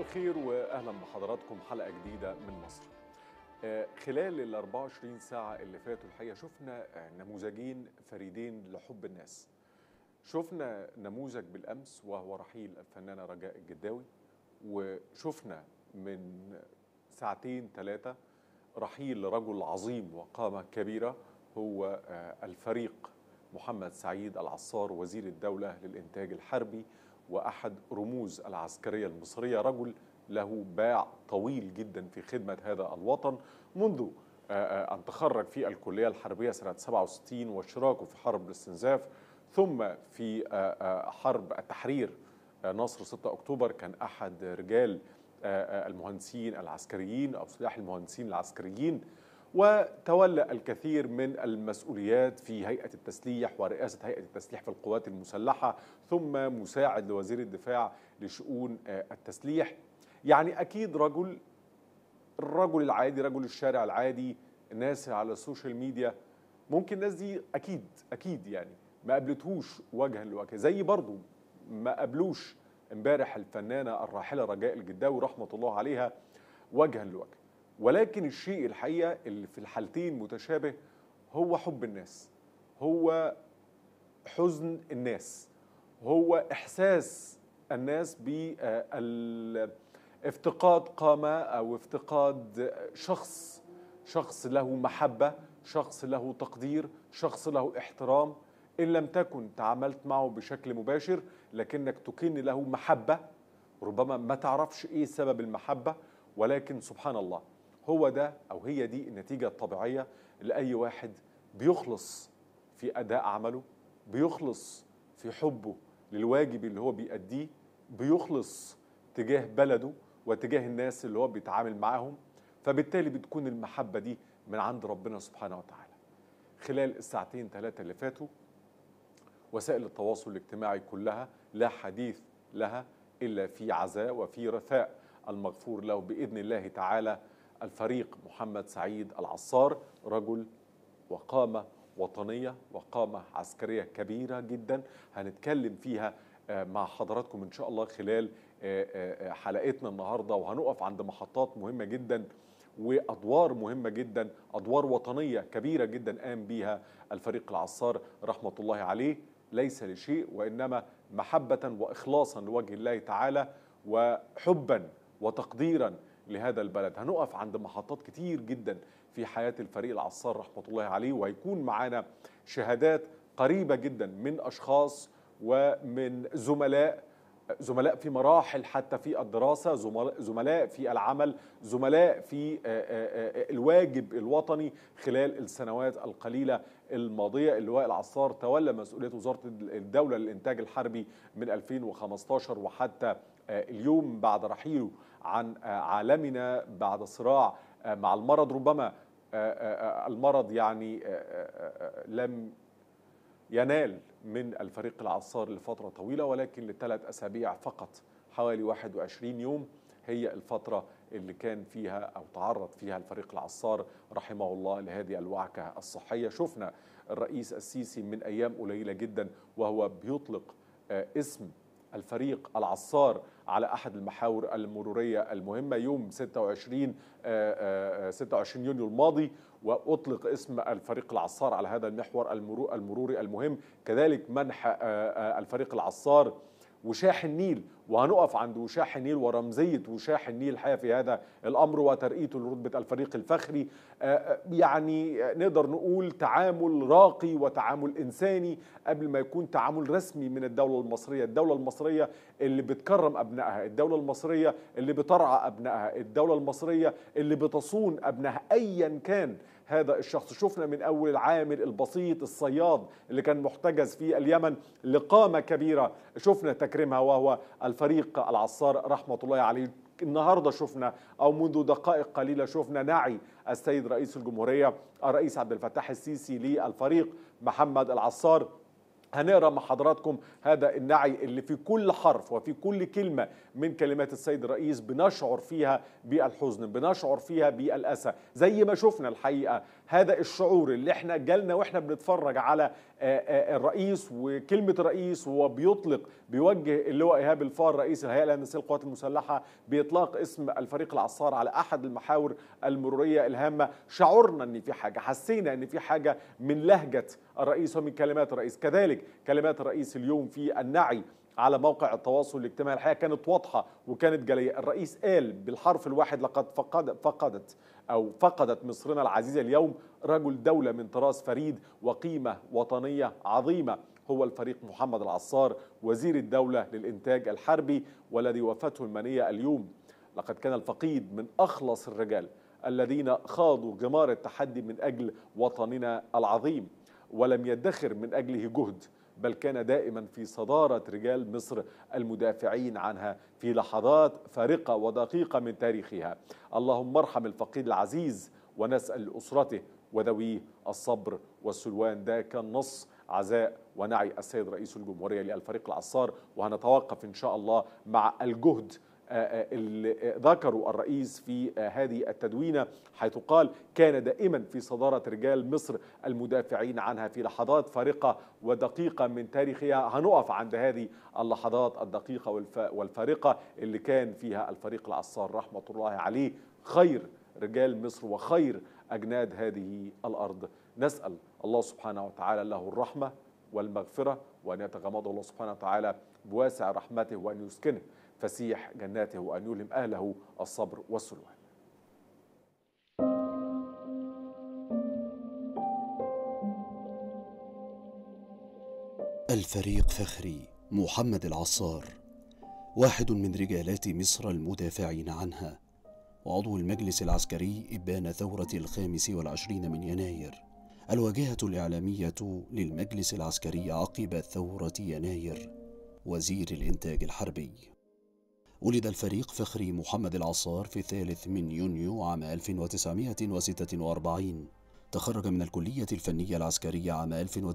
الخير واهلا بحضراتكم حلقه جديده من مصر. آه، خلال ال 24 ساعه اللي فاتوا الحقيقه شفنا آه، نموذجين فريدين لحب الناس. شفنا نموذج بالامس وهو رحيل الفنانه رجاء الجداوي وشفنا من ساعتين ثلاثه رحيل رجل عظيم وقامه كبيره هو آه، الفريق محمد سعيد العصار وزير الدوله للانتاج الحربي واحد رموز العسكريه المصريه رجل له باع طويل جدا في خدمه هذا الوطن منذ آه، آه، ان تخرج في الكليه الحربيه سنه 67 واشتراكه في حرب الاستنزاف ثم في آه، آه، حرب التحرير آه، نصر 6 اكتوبر كان احد رجال آه، آه، المهندسين العسكريين او سلاح المهندسين العسكريين وتولى الكثير من المسؤوليات في هيئة التسليح ورئاسة هيئة التسليح في القوات المسلحة ثم مساعد لوزير الدفاع لشؤون آه، التسليح يعني أكيد رجل الرجل العادي رجل الشارع العادي الناس على السوشيال ميديا ممكن الناس دي أكيد أكيد يعني ما قابلتهوش وجها لوجه زي برضو ما قابلوش امبارح الفنانة الراحلة رجاء الجداوي رحمة الله عليها وجها لوجه ولكن الشيء الحقيقه اللي في الحالتين متشابه هو حب الناس هو حزن الناس هو احساس الناس بافتقاد قامه او افتقاد شخص شخص له محبه شخص له تقدير شخص له احترام ان لم تكن تعاملت معه بشكل مباشر لكنك تكن له محبه ربما ما تعرفش ايه سبب المحبه ولكن سبحان الله هو ده او هي دي النتيجه الطبيعيه لاي واحد بيخلص في اداء عمله بيخلص في حبه للواجب اللي هو بيأديه بيخلص تجاه بلده وتجاه الناس اللي هو بيتعامل معاهم فبالتالي بتكون المحبه دي من عند ربنا سبحانه وتعالى خلال الساعتين ثلاثه اللي فاتوا وسائل التواصل الاجتماعي كلها لا حديث لها الا في عزاء وفي رثاء المغفور له باذن الله تعالى الفريق محمد سعيد العصار رجل وقامه وطنيه وقامه عسكريه كبيره جدا هنتكلم فيها آه، مع حضراتكم ان شاء الله خلال آه، آه، حلقتنا النهارده وهنقف عند محطات مهمه جدا وادوار مهمه جدا ادوار وطنيه كبيره جدا قام بيها الفريق العصار رحمه الله عليه ليس لشيء وانما محبه واخلاصا لوجه الله تعالى وحبا وتقديرا لهذا البلد هنقف عند محطات كتير جدا في حياه الفريق العصار رحمه الله عليه وهيكون معانا شهادات قريبه جدا من اشخاص ومن زملاء زملاء في مراحل حتى في الدراسة زملاء- زملاء في العمل زملاء في آه، آه، آه، الواجب الوطني خلال السنوات القليلة الماضية اللواء العصار تولى مسؤولية وزارة الدولة للإنتاج الحربي من 2015 وحتى آه، اليوم بعد رحيله عن آه، عالمنا بعد صراع آه، مع المرض ربما آه، آه، آه، المرض يعني آه، آه، آه، لم ينال من الفريق العصار لفترة طويلة ولكن لثلاث أسابيع فقط حوالي 21 يوم هي الفترة اللي كان فيها أو تعرض فيها الفريق العصار رحمه الله لهذه الوعكة الصحية شفنا الرئيس السيسي من أيام قليلة جدا وهو بيطلق آه، اسم الفريق العصار على احد المحاور المروريه المهمه يوم 26 آه، آه، 26 يونيو الماضي واطلق اسم الفريق العصار على هذا المحور المرو- المروري المهم كذلك منح آه، آه، الفريق العصار وشاح النيل وهنقف عند وشاح النيل ورمزيه وشاح النيل الحقيقه في هذا الامر وترقيته لرتبه الفريق الفخري آه، آه، يعني آه، نقدر نقول تعامل راقي وتعامل انساني قبل ما يكون تعامل رسمي من الدوله المصريه، الدوله المصريه اللي بتكرم ابنائها، الدوله المصريه اللي بترعى ابنائها، الدوله المصريه اللي بتصون ابنائها ايا كان هذا الشخص شفنا من اول العامل البسيط الصياد اللي كان محتجز في اليمن لقامه كبيره شفنا تكريمها وهو الفريق العصار رحمه الله عليه النهارده شفنا او منذ دقائق قليله شفنا نعي السيد رئيس الجمهوريه الرئيس عبد الفتاح السيسي للفريق محمد العصار هنقرا مع حضراتكم هذا النعي اللي في كل حرف وفي كل كلمه من كلمات السيد الرئيس بنشعر فيها بالحزن بنشعر فيها بالاسى زي ما شفنا الحقيقه هذا الشعور اللي احنا جالنا واحنا بنتفرج على الرئيس وكلمه الرئيس وهو بيطلق بيوجه اللواء ايهاب الفار رئيس الهيئه الهندسيه للقوات المسلحه باطلاق اسم الفريق العصار على احد المحاور المروريه الهامه شعرنا ان في حاجه حسينا ان في حاجه من لهجه الرئيس ومن كلمات الرئيس كذلك كلمات الرئيس اليوم في النعي على موقع التواصل الاجتماعي الحقيقه كانت واضحه وكانت جليه الرئيس قال بالحرف الواحد لقد فقد فقدت او فقدت مصرنا العزيزه اليوم رجل دوله من طراز فريد وقيمه وطنيه عظيمه هو الفريق محمد العصار وزير الدوله للانتاج الحربي والذي وفاته المنيه اليوم لقد كان الفقيد من اخلص الرجال الذين خاضوا غمار التحدي من اجل وطننا العظيم ولم يدخر من اجله جهد بل كان دائما في صدارة رجال مصر المدافعين عنها في لحظات فارقة ودقيقة من تاريخها اللهم ارحم الفقيد العزيز ونسأل لأسرته وذويه الصبر والسلوان ده كان نص عزاء ونعي السيد رئيس الجمهورية للفريق العصار وهنتوقف إن شاء الله مع الجهد اللي ذكروا الرئيس في هذه التدوينة حيث قال كان دائما في صدارة رجال مصر المدافعين عنها في لحظات فارقة ودقيقة من تاريخها هنقف عند هذه اللحظات الدقيقة والفارقة اللي كان فيها الفريق العصار رحمة الله عليه خير رجال مصر وخير أجناد هذه الأرض نسأل الله سبحانه وتعالى له الرحمة والمغفرة وأن يتغمده الله سبحانه وتعالى بواسع رحمته وأن يسكنه فسيح جناته وأن يلهم أهله الصبر والسلوان الفريق فخري محمد العصار واحد من رجالات مصر المدافعين عنها وعضو المجلس العسكري إبان ثورة الخامس والعشرين من يناير الواجهة الإعلامية للمجلس العسكري عقب ثورة يناير وزير الإنتاج الحربي ولد الفريق فخري محمد العصار في الثالث من يونيو عام 1946 تخرج من الكلية الفنية العسكرية عام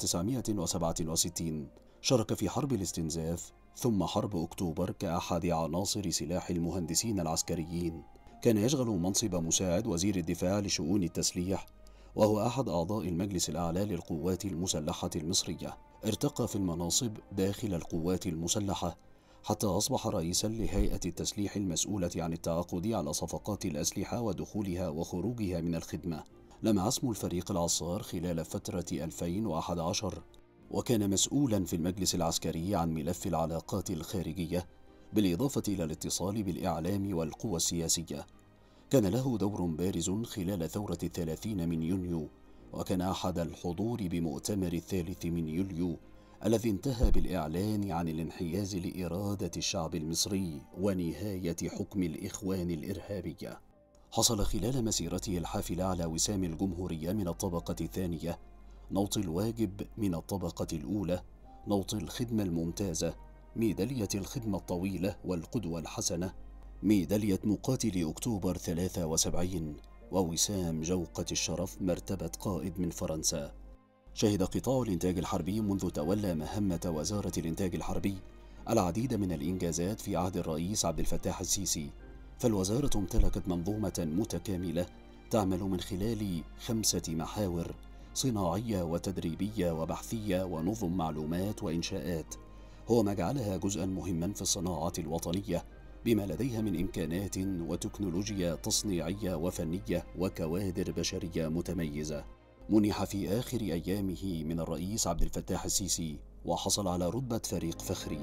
1967 شارك في حرب الاستنزاف ثم حرب أكتوبر كأحد عناصر سلاح المهندسين العسكريين كان يشغل منصب مساعد وزير الدفاع لشؤون التسليح وهو أحد أعضاء المجلس الأعلى للقوات المسلحة المصرية ارتقى في المناصب داخل القوات المسلحة حتى أصبح رئيسا لهيئة التسليح المسؤولة عن التعاقد على صفقات الأسلحة ودخولها وخروجها من الخدمة لمع اسم الفريق العصار خلال فترة 2011 وكان مسؤولا في المجلس العسكري عن ملف العلاقات الخارجية بالإضافة إلى الاتصال بالإعلام والقوى السياسية كان له دور بارز خلال ثورة الثلاثين من يونيو وكان أحد الحضور بمؤتمر الثالث من يوليو الذي انتهى بالإعلان عن الانحياز لإرادة الشعب المصري ونهاية حكم الإخوان الإرهابية حصل خلال مسيرته الحافلة على وسام الجمهورية من الطبقة الثانية نوط الواجب من الطبقة الأولى نوط الخدمة الممتازة ميدالية الخدمة الطويلة والقدوة الحسنة ميدالية مقاتل أكتوبر 73 ووسام جوقة الشرف مرتبة قائد من فرنسا شهد قطاع الإنتاج الحربي منذ تولى مهمة وزارة الإنتاج الحربي العديد من الإنجازات في عهد الرئيس عبد الفتاح السيسي فالوزارة امتلكت منظومة متكاملة تعمل من خلال خمسة محاور صناعية وتدريبية وبحثية ونظم معلومات وإنشاءات هو ما جعلها جزءا مهما في الصناعة الوطنية بما لديها من إمكانات وتكنولوجيا تصنيعية وفنية وكوادر بشرية متميزة منح في آخر أيامه من الرئيس عبد الفتاح السيسي وحصل على رتبة فريق فخري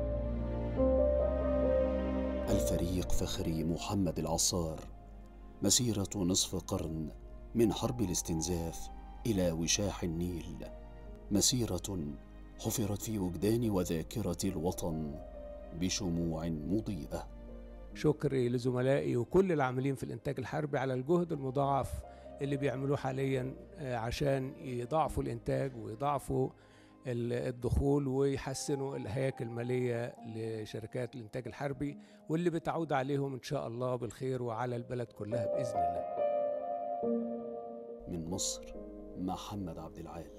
الفريق فخري محمد العصار مسيرة نصف قرن من حرب الاستنزاف إلى وشاح النيل مسيرة حفرت في وجدان وذاكرة الوطن بشموع مضيئة شكري لزملائي وكل العاملين في الإنتاج الحربي على الجهد المضاعف اللي بيعملوه حاليا عشان يضاعفوا الإنتاج ويضاعفوا الدخول ويحسنوا الهياكل المالية لشركات الإنتاج الحربي واللي بتعود عليهم إن شاء الله بالخير وعلى البلد كلها بإذن الله من مصر محمد عبد العال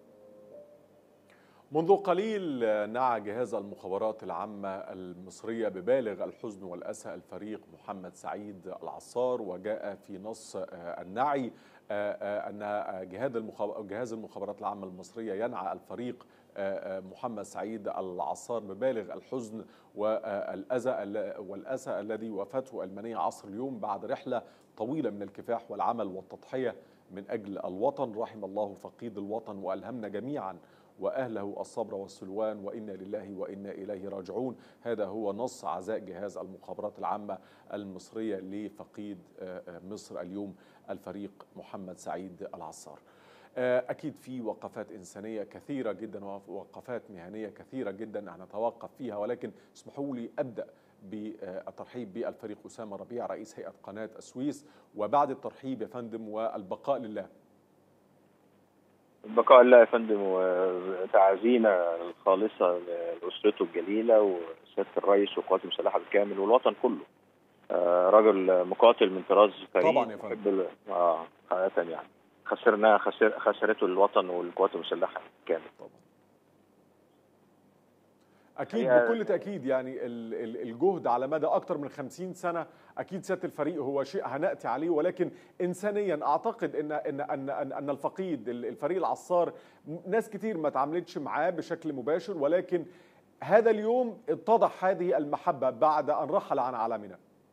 منذ قليل نعى جهاز المخابرات العامة المصرية ببالغ الحزن والأسى الفريق محمد سعيد العصار وجاء في نص النعي ان جهاز جهاز المخابرات العامه المصريه ينعى الفريق محمد سعيد العصار ببالغ الحزن والاذى والاسى الذي وافته المنيه عصر اليوم بعد رحله طويله من الكفاح والعمل والتضحيه من اجل الوطن رحم الله فقيد الوطن والهمنا جميعا واهله الصبر والسلوان وانا لله وانا اليه راجعون هذا هو نص عزاء جهاز المخابرات العامه المصريه لفقيد مصر اليوم الفريق محمد سعيد العصار اكيد في وقفات انسانيه كثيره جدا ووقفات مهنيه كثيره جدا هنتوقف فيها ولكن اسمحوا لي ابدا بالترحيب بالفريق اسامه ربيع رئيس هيئه قناه السويس وبعد الترحيب يا فندم والبقاء لله البقاء لله يا فندم وتعزينا الخالصة لأسرته الجليلة وسيادة الرئيس والقوات المسلحة بالكامل والوطن كله آه راجل مقاتل من طراز فريد طبعا يا فندم اه حقيقة يعني خسرناه خسر خسرته الوطن والقوات المسلحة بالكامل طبعا اكيد بكل تاكيد يعني الجهد على مدى اكثر من 50 سنه اكيد سياده الفريق هو شيء هناتي عليه ولكن انسانيا اعتقد ان ان ان ان, أن الفقيد الفريق العصار ناس كتير ما تعاملتش معاه بشكل مباشر ولكن هذا اليوم اتضح هذه المحبه بعد ان رحل عن عالمنا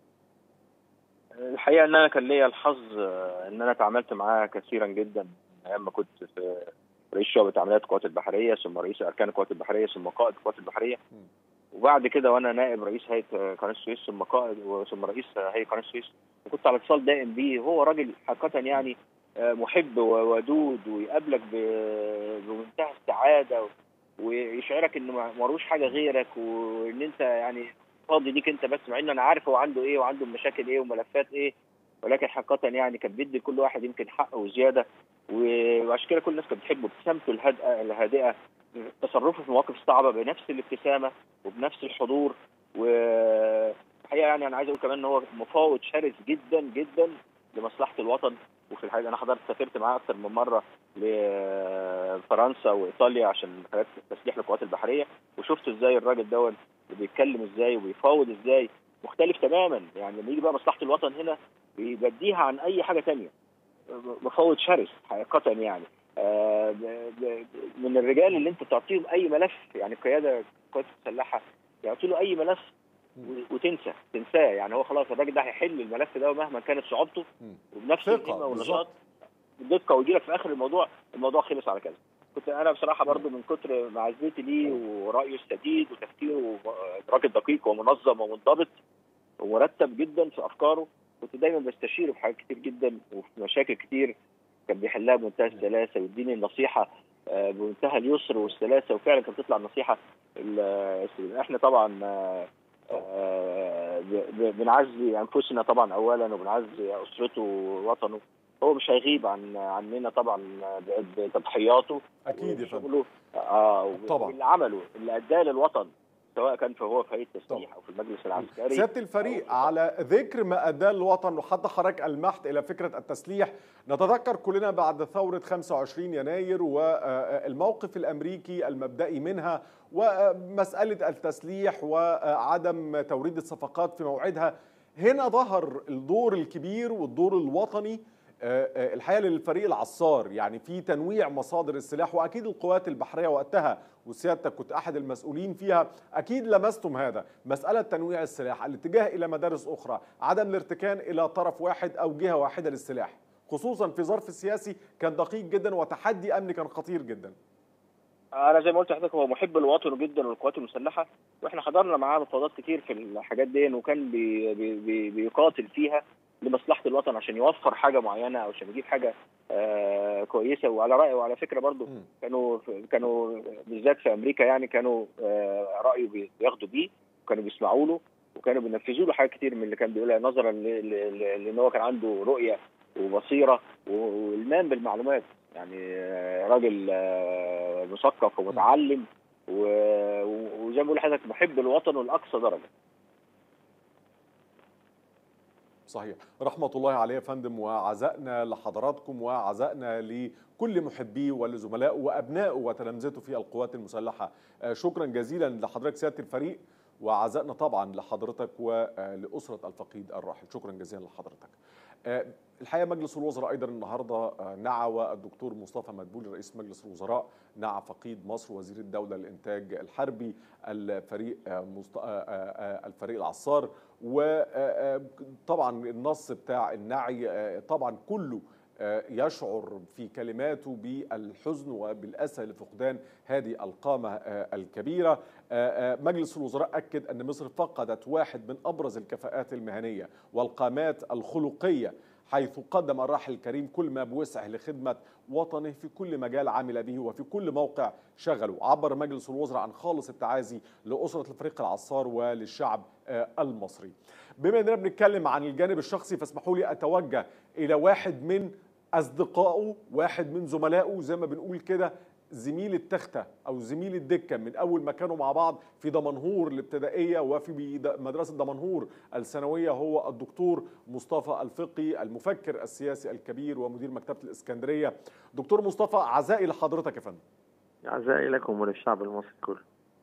الحقيقه ان انا كان ليا الحظ ان انا تعاملت معاه كثيرا جدا ايام ما كنت في رئيس شعبة عمليات القوات البحرية ثم رئيس أركان القوات البحرية ثم قائد القوات البحرية وبعد كده وأنا نائب رئيس هيئة قناة السويس ثم قائد ثم رئيس هيئة قناة السويس وكنت على اتصال دائم بيه هو راجل حقيقة يعني محب وودود ويقابلك بمنتهى السعادة ويشعرك إنه ملوش حاجة غيرك وإن أنت يعني فاضي ليك أنت بس مع إن أنا عارف هو عنده إيه وعنده مشاكل إيه وملفات إيه ولكن حقيقة يعني كان بيدي كل واحد يمكن حقه وزيادة وعشان كده كل الناس كانت بتحبه ابتسامته الهادئه الهادئه تصرفه في المواقف الصعبه بنفس الابتسامه وبنفس الحضور والحقيقه يعني انا عايز اقول كمان ان هو مفاوض شرس جدا جدا لمصلحه الوطن وفي الحقيقه انا حضرت سافرت معاه اكثر من مره لفرنسا وايطاليا عشان حاجات تسليح القوات البحريه وشفت ازاي الراجل دوت بيتكلم ازاي وبيفاوض ازاي مختلف تماما يعني لما يجي بقى مصلحه الوطن هنا بيبديها عن اي حاجه ثانيه مفوض شرس حقيقة يعني آه من الرجال اللي انت تعطيهم اي ملف يعني القياده القوات المسلحه يعطي له اي ملف وتنسى تنساه يعني هو خلاص الراجل ده هيحل الملف ده مهما كانت صعوبته وبنفس القيمه والنشاط بدقه ويجي لك في اخر الموضوع الموضوع خلص على كذا كنت انا بصراحه برضو من كتر معزتي ليه ورايه السديد وتفكيره راجل دقيق ومنظم ومنضبط ومرتب جدا في افكاره كنت دايما بستشيره في حاجات كتير جدا وفي مشاكل كتير كان بيحلها بمنتهى السلاسه ويديني النصيحه بمنتهى اليسر والسلاسه وفعلا كانت تطلع النصيحه احنا طبعا بنعزي انفسنا طبعا اولا وبنعزي اسرته ووطنه هو مش هيغيب عن عننا طبعا بتضحياته اكيد يا فندم اه طبعا اللي عمله اللي اداه للوطن سواء كان في هو في هيئه التسليح او في المجلس العسكري سياده الفريق على ذكر ما اداه الوطن وحتى حضرتك المحت الى فكره التسليح نتذكر كلنا بعد ثوره 25 يناير والموقف الامريكي المبدئي منها ومساله التسليح وعدم توريد الصفقات في موعدها هنا ظهر الدور الكبير والدور الوطني الحقيقه للفريق العصار يعني في تنويع مصادر السلاح واكيد القوات البحريه وقتها وسيادتك كنت احد المسؤولين فيها اكيد لمستم هذا مساله تنويع السلاح الاتجاه الى مدارس اخرى عدم الارتكان الى طرف واحد او جهه واحده للسلاح خصوصا في ظرف سياسي كان دقيق جدا وتحدي امني كان خطير جدا انا زي ما قلت لحضرتك هو محب لوطنه جدا والقوات المسلحه واحنا حضرنا معاه مفاوضات كتير في الحاجات دي وكان بي بي بيقاتل فيها لمصلحه الوطن عشان يوفر حاجه معينه او عشان يجيب حاجه آه كويسه وعلى رايه وعلى فكره برضو كانوا كانوا بالذات في امريكا يعني كانوا آه رايه بياخدوا بيه وكانوا بيسمعوا له وكانوا بينفذوا له حاجات كتير من اللي كان بيقولها نظرا لان هو كان عنده رؤيه وبصيره والمان بالمعلومات يعني آه راجل آه مثقف ومتعلم وزي ما بقول لحضرتك محب الوطن لاقصى درجه صحيح رحمة الله عليه يا فندم وعزائنا لحضراتكم وعزائنا لكل محبيه ولزملائه وأبنائه وتلامذته في القوات المسلحة شكرا جزيلا لحضرتك سيادة الفريق وعزائنا طبعا لحضرتك ولأسرة الفقيد الراحل شكرا جزيلا لحضرتك آه، الحقيقه مجلس الوزراء ايضا النهارده آه، نعى الدكتور مصطفى مدبولي رئيس مجلس الوزراء نعى فقيد مصر وزير الدوله للانتاج الحربي الفريق آه، مست... آه، آه، الفريق العصار وطبعا النص بتاع النعي آه، طبعا كله آه، يشعر في كلماته بالحزن وبالأسى لفقدان هذه القامة آه، الكبيرة آه، آه، مجلس الوزراء أكد أن مصر فقدت واحد من أبرز الكفاءات المهنية والقامات الخلقية حيث قدم الراحل الكريم كل ما بوسعه لخدمة وطنه في كل مجال عمل به وفي كل موقع شغله عبر مجلس الوزراء عن خالص التعازي لأسرة الفريق العصار وللشعب آه، المصري بما أننا بنتكلم عن الجانب الشخصي فاسمحوا لي أتوجه إلى واحد من أصدقائه واحد من زملائه زي ما بنقول كده زميل التختة أو زميل الدكة من أول ما كانوا مع بعض في دمنهور الابتدائية وفي بيد- مدرسة دمنهور الثانوية هو الدكتور مصطفى الفقي المفكر السياسي الكبير ومدير مكتبة الإسكندرية دكتور مصطفى عزائي لحضرتك يا فندم عزائي لكم وللشعب المصري كله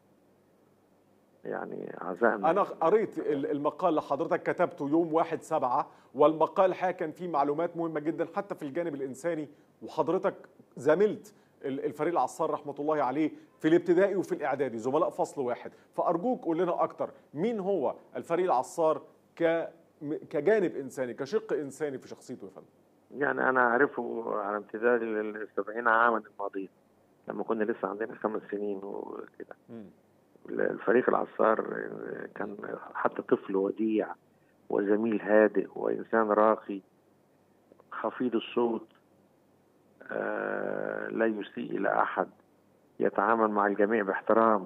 يعني عزاء أنا قريت ال- المقال اللي حضرتك كتبته يوم واحد سبعة والمقال الحقيقة كان فيه معلومات مهمة جدا حتى في الجانب الإنساني وحضرتك زملت ال- الفريق العصار رحمة الله عليه في الابتدائي وفي الإعدادي زملاء فصل واحد فأرجوك قول لنا أكتر مين هو الفريق العصار ك م- كجانب إنساني كشق إنساني في شخصيته يا فندم يعني أنا أعرفه على امتداد للسبعين عاما الماضيين لما كنا لسه عندنا خمس سنين وكده مم. الفريق العصار كان حتى طفل وديع وزميل هادئ وإنسان راقي خفيض الصوت آه، لا يسيء إلى أحد يتعامل مع الجميع باحترام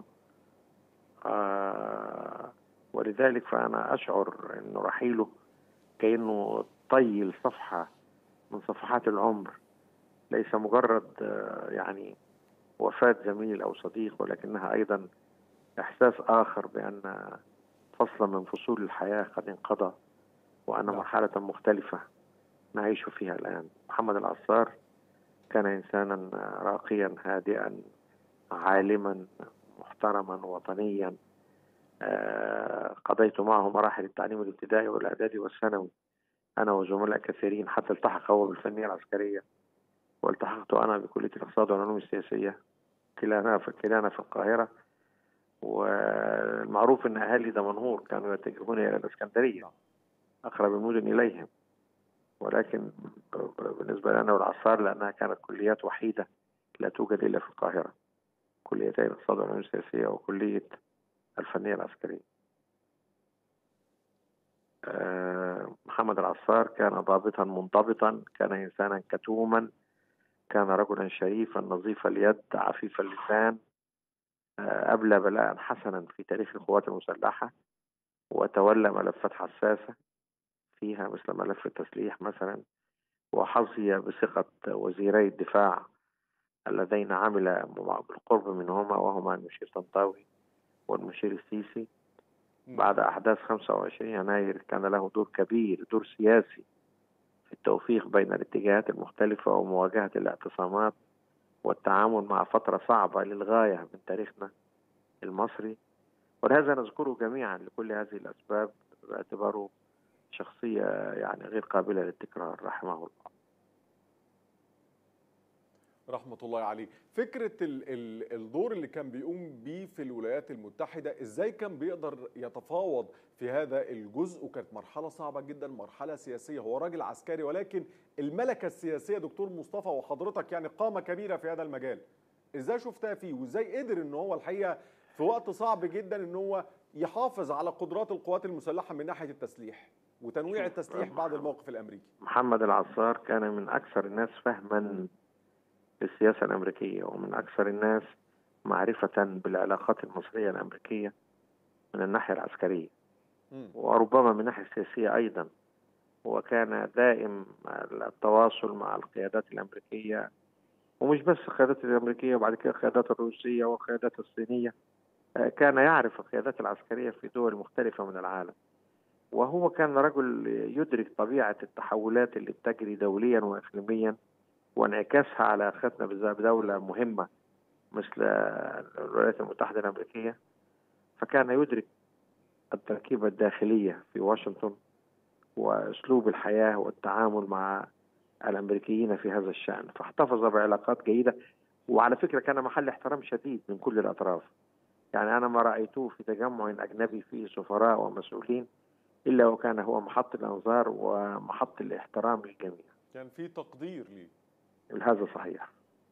آه، ولذلك فأنا أشعر أن رحيله كأنه طي صفحة من صفحات العمر ليس مجرد آه، يعني وفاة زميل أو صديق ولكنها أيضا إحساس آخر بأن فصل من فصول الحياة قد انقضى وأن نعم. مرحلة مختلفة نعيش فيها الآن محمد العصار كان إنسانا راقيا هادئا عالما محترما وطنيا آه، قضيت معه مراحل التعليم الابتدائي والإعدادي والثانوي أنا وزملاء كثيرين حتى التحق هو بالفنية العسكرية والتحقت أنا بكلية الاقتصاد والعلوم السياسية كلانا في كلانا في القاهرة والمعروف أن أهالي دمنهور كانوا يتجهون إلى الإسكندرية نعم. أقرب المدن إليهم ولكن بالنسبة لنا والعصار لأنها كانت كليات وحيدة لا توجد إلا في القاهرة كليتي الاقتصاد والعلوم السياسية وكلية الفنية العسكرية آه، محمد العصار كان ضابطا منضبطا كان إنسانا كتوما كان رجلا شريفا نظيف اليد عفيف اللسان آه، أبلى بلاء حسنا في تاريخ القوات المسلحة وتولى ملفات حساسة فيها مثل ملف التسليح مثلا وحظي بثقة وزيري الدفاع اللذين عمل بالقرب منهما وهما المشير طنطاوي والمشير السيسي بعد أحداث 25 يناير كان له دور كبير دور سياسي في التوفيق بين الاتجاهات المختلفة ومواجهة الاعتصامات والتعامل مع فترة صعبة للغاية من تاريخنا المصري ولهذا نذكره جميعا لكل هذه الأسباب باعتباره شخصية يعني غير قابلة للتكرار رحمه الله رحمة الله عليه فكرة ال ال الدور اللي كان بيقوم بيه في الولايات المتحدة ازاي كان بيقدر يتفاوض في هذا الجزء وكانت مرحلة صعبة جدا مرحلة سياسية هو راجل عسكري ولكن الملكة السياسية دكتور مصطفى وحضرتك يعني قامة كبيرة في هذا المجال ازاي شفتها فيه وازاي قدر ان هو الحقيقة في وقت صعب جدا ان هو يحافظ على قدرات القوات المسلحة من ناحية التسليح وتنويع التسليح بعد الموقف الامريكي محمد العصار كان من أكثر الناس فهما للسياسة الأمريكية ومن أكثر الناس معرفة بالعلاقات المصرية الأمريكية من الناحية العسكرية مم. وربما من الناحية السياسية أيضا وكان دائم التواصل مع القيادات الأمريكية ومش بس القيادات الأمريكية وبعد كده القيادات الروسية والقيادات الصينية آه، كان يعرف القيادات العسكرية في دول مختلفة من العالم وهو كان رجل يدرك طبيعة التحولات اللي بتجري دوليا وإقليميا وانعكاسها على علاقتنا بدولة مهمة مثل الولايات المتحدة الأمريكية فكان يدرك التركيبة الداخلية في واشنطن وأسلوب الحياة والتعامل مع الأمريكيين في هذا الشأن فاحتفظ بعلاقات جيدة وعلى فكرة كان محل احترام شديد من كل الأطراف يعني أنا ما رأيته في تجمع أجنبي فيه سفراء ومسؤولين إلا وكان هو محط الأنظار ومحط الاحترام للجميع كان في تقدير ليه هذا صحيح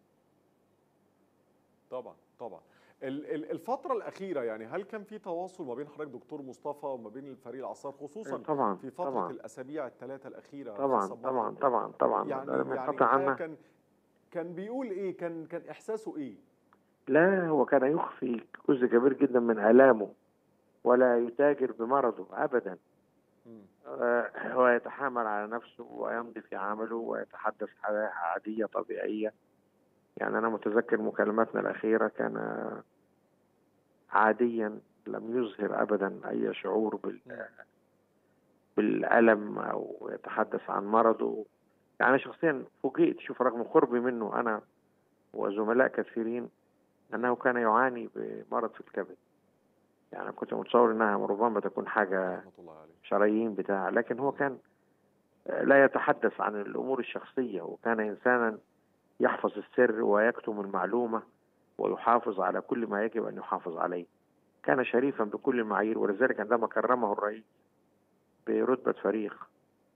طبعا طبعا ال- ال- الفترة الأخيرة يعني هل كان في تواصل ما بين حضرتك دكتور مصطفى وما بين الفريق العصار خصوصا طبعا في فترة طبعا الأسابيع الثلاثة الأخيرة في طبعا صباح طبعا الخير؟ طبعا طبعا يعني لم يعني ينقطع الحقيقة عنا كان كان بيقول إيه كان كان إحساسه إيه لا هو كان يخفي جزء كبير جدا من آلامه ولا يتاجر بمرضه أبدا مم. آه، هو يتحامل على نفسه ويمضي في عمله ويتحدث حياة عادية طبيعية يعني أنا متذكر مكالماتنا الأخيرة كان عاديا لم يظهر أبدا أي شعور بال مم. بالألم أو يتحدث عن مرضه يعني أنا شخصيا فوجئت شوف رغم قربي منه أنا وزملاء كثيرين أنه كان يعاني بمرض في الكبد يعني كنت متصور أنها ربما تكون حاجة رحمة الله عليه شرايين بتاع لكن هو كان لا يتحدث عن الأمور الشخصية وكان إنسانا يحفظ السر ويكتم المعلومة ويحافظ على كل ما يجب أن يحافظ عليه كان شريفا بكل المعايير ولذلك عندما كرمه الرئيس برتبة فريق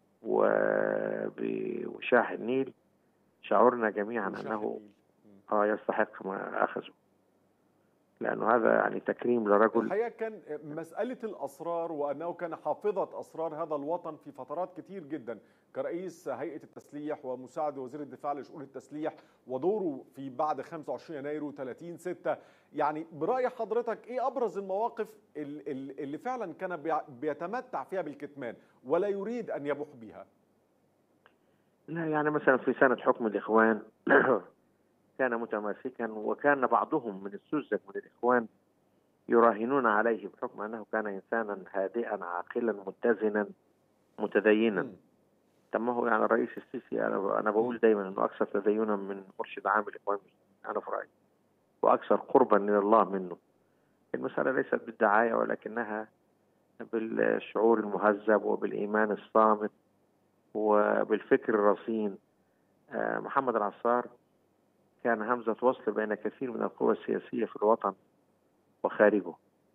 وبوشاح النيل شعرنا جميعا وشاح أنه النيل. مم. آه يستحق ما أخذه لأنه هذا يعني تكريم لرجل الحقيقة كان مسألة الأسرار وأنه كان حافظة أسرار هذا الوطن في فترات كتير جدا كرئيس هيئة التسليح ومساعد وزير الدفاع لشؤون التسليح ودوره في بعد 25 يناير و30 6 يعني برأي حضرتك إيه أبرز المواقف ال- ال- اللي فعلا كان بيع- بيتمتع فيها بالكتمان ولا يريد أن يبوح بها لا يعني مثلا في سنة حكم الإخوان كان متماسكا وكان بعضهم من السذج من الإخوان يراهنون عليه بحكم أنه كان إنسانا هادئا عاقلا متزنا متدينا مم. طب ما هو يعني الرئيس السيسي أنا أنا بقول دايما أنه أكثر تدينا من مرشد عام الإخوان المسلمين، أنا في رأيي وأكثر قربا من الله منه المسألة ليست بالدعاية ولكنها بالشعور المهذب وبالإيمان الصامت وبالفكر الرصين آه، محمد العصار كان همزة وصل بين كثير من القوى السياسية في الوطن وخارجه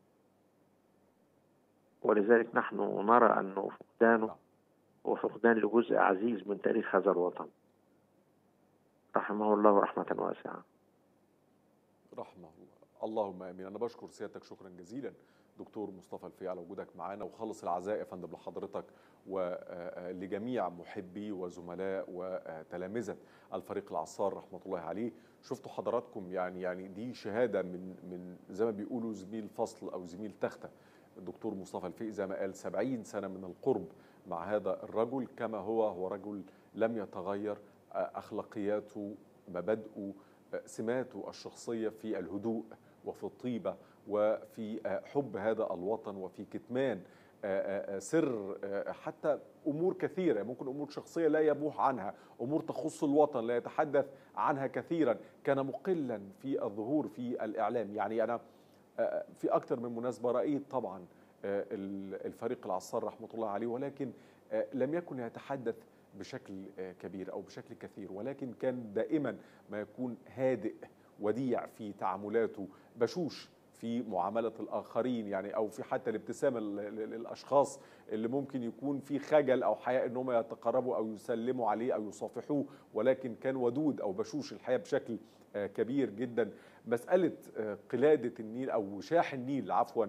ولذلك نحن نرى أنه فقدانه وفقدان لجزء عزيز من تاريخ هذا الوطن رحمه الله رحمة واسعة رحمه الله اللهم امين انا بشكر سيادتك شكرا جزيلا دكتور مصطفى الفي على وجودك معانا وخلص العزاء يا فندم لحضرتك ولجميع محبي وزملاء وتلامذه الفريق العصار رحمه الله عليه شفتوا حضراتكم يعني يعني دي شهاده من من زي ما بيقولوا زميل فصل او زميل تخته الدكتور مصطفى الفقي زي ما قال 70 سنه من القرب مع هذا الرجل كما هو هو رجل لم يتغير اخلاقياته مبادئه سماته الشخصيه في الهدوء وفي الطيبه وفي حب هذا الوطن وفي كتمان سر حتى امور كثيره ممكن امور شخصيه لا يبوح عنها امور تخص الوطن لا يتحدث عنها كثيرا كان مقلا في الظهور في الاعلام يعني انا في اكثر من مناسبه رايت طبعا الفريق العصار رحمه الله عليه ولكن لم يكن يتحدث بشكل كبير او بشكل كثير ولكن كان دائما ما يكون هادئ وديع في تعاملاته بشوش في معاملة الآخرين يعني أو في حتى الابتسامة للأشخاص اللي ممكن يكون في خجل أو حياء أنهم يتقربوا أو يسلموا عليه أو يصافحوه ولكن كان ودود أو بشوش الحياة بشكل كبير جدا مسألة قلادة النيل أو وشاح النيل عفوا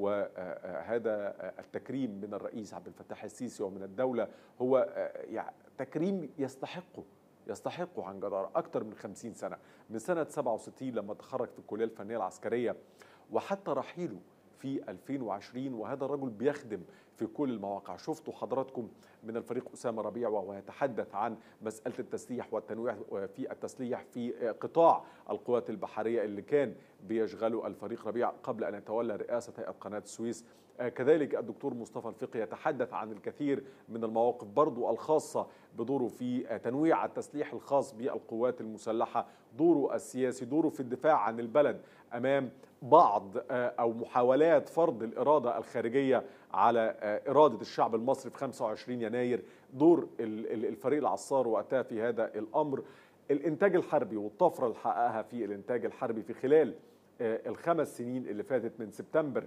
وهذا التكريم من الرئيس عبد الفتاح السيسي ومن الدولة هو يعني تكريم يستحقه يستحقه عن جدارة أكثر من خمسين سنة من سنة 67 لما تخرج في الكلية الفنية العسكرية وحتى رحيله في 2020 وهذا الرجل بيخدم في كل المواقع شفتوا حضراتكم من الفريق أسامة ربيع وهو يتحدث عن مسألة التسليح والتنويع في التسليح في قطاع القوات البحرية اللي كان بيشغله الفريق ربيع قبل أن يتولى رئاسة هيئة قناة السويس كذلك الدكتور مصطفى الفقي يتحدث عن الكثير من المواقف برضو الخاصة بدوره في تنويع التسليح الخاص بالقوات المسلحة دوره السياسي دوره في الدفاع عن البلد أمام بعض او محاولات فرض الاراده الخارجيه على اراده الشعب المصري في 25 يناير دور الفريق العصار وقتها في هذا الامر الانتاج الحربي والطفره اللي حققها في الانتاج الحربي في خلال الخمس سنين اللي فاتت من سبتمبر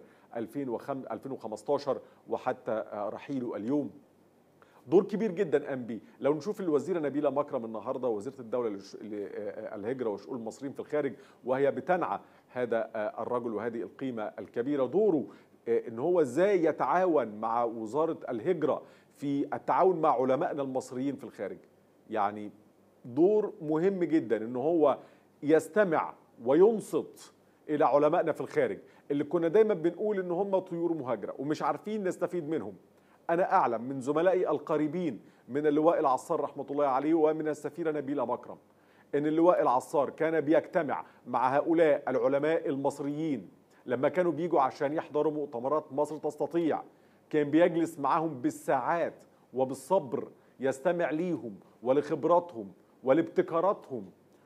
2015 وحتى رحيله اليوم دور كبير جدا قام بيه لو نشوف الوزيره نبيله مكرم النهارده وزيره الدوله للهجره وشؤون المصريين في الخارج وهي بتنعى هذا الرجل وهذه القيمه الكبيره دوره ان هو ازاي يتعاون مع وزاره الهجره في التعاون مع علمائنا المصريين في الخارج يعني دور مهم جدا ان هو يستمع وينصت الى علمائنا في الخارج اللي كنا دايما بنقول ان هم طيور مهاجره ومش عارفين نستفيد منهم انا اعلم من زملائي القريبين من اللواء العصار رحمه الله عليه ومن السفيره نبيله مكرم ان اللواء العصار كان بيجتمع مع هؤلاء العلماء المصريين لما كانوا بيجوا عشان يحضروا مؤتمرات مصر تستطيع كان بيجلس معهم بالساعات وبالصبر يستمع ليهم ولخبراتهم ولابتكاراتهم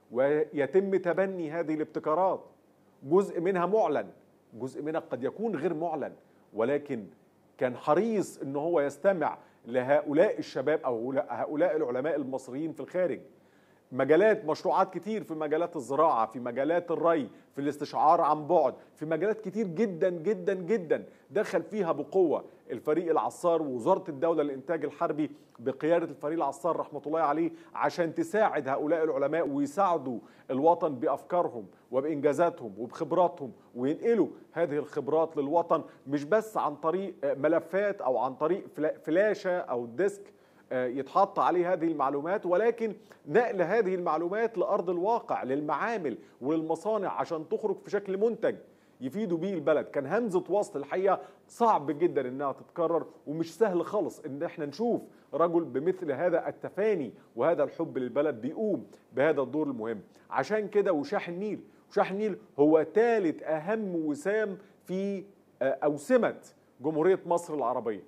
ويتم تبني هذه الابتكارات جزء منها معلن جزء منها قد يكون غير معلن ولكن كان حريص ان هو يستمع لهؤلاء الشباب او هؤلاء العلماء المصريين في الخارج مجالات مشروعات كتير في مجالات الزراعة في مجالات الري في الاستشعار عن بعد في مجالات كتير جدا جدا جدا دخل فيها بقوة الفريق العصار ووزارة الدولة للإنتاج الحربي بقيادة الفريق العصار رحمة الله عليه عشان تساعد هؤلاء العلماء ويساعدوا الوطن بأفكارهم وبإنجازاتهم وبخبراتهم وينقلوا هذه الخبرات للوطن مش بس عن طريق ملفات أو عن طريق فلاشة أو ديسك يتحط عليه هذه المعلومات ولكن نقل هذه المعلومات لارض الواقع للمعامل وللمصانع عشان تخرج في شكل منتج يفيدوا بيه البلد كان همزه وصل الحقيقه صعب جدا انها تتكرر ومش سهل خالص ان احنا نشوف رجل بمثل هذا التفاني وهذا الحب للبلد بيقوم بهذا الدور المهم عشان كده وشاح النيل وشاح النيل هو ثالث اهم وسام في اوسمه جمهوريه مصر العربيه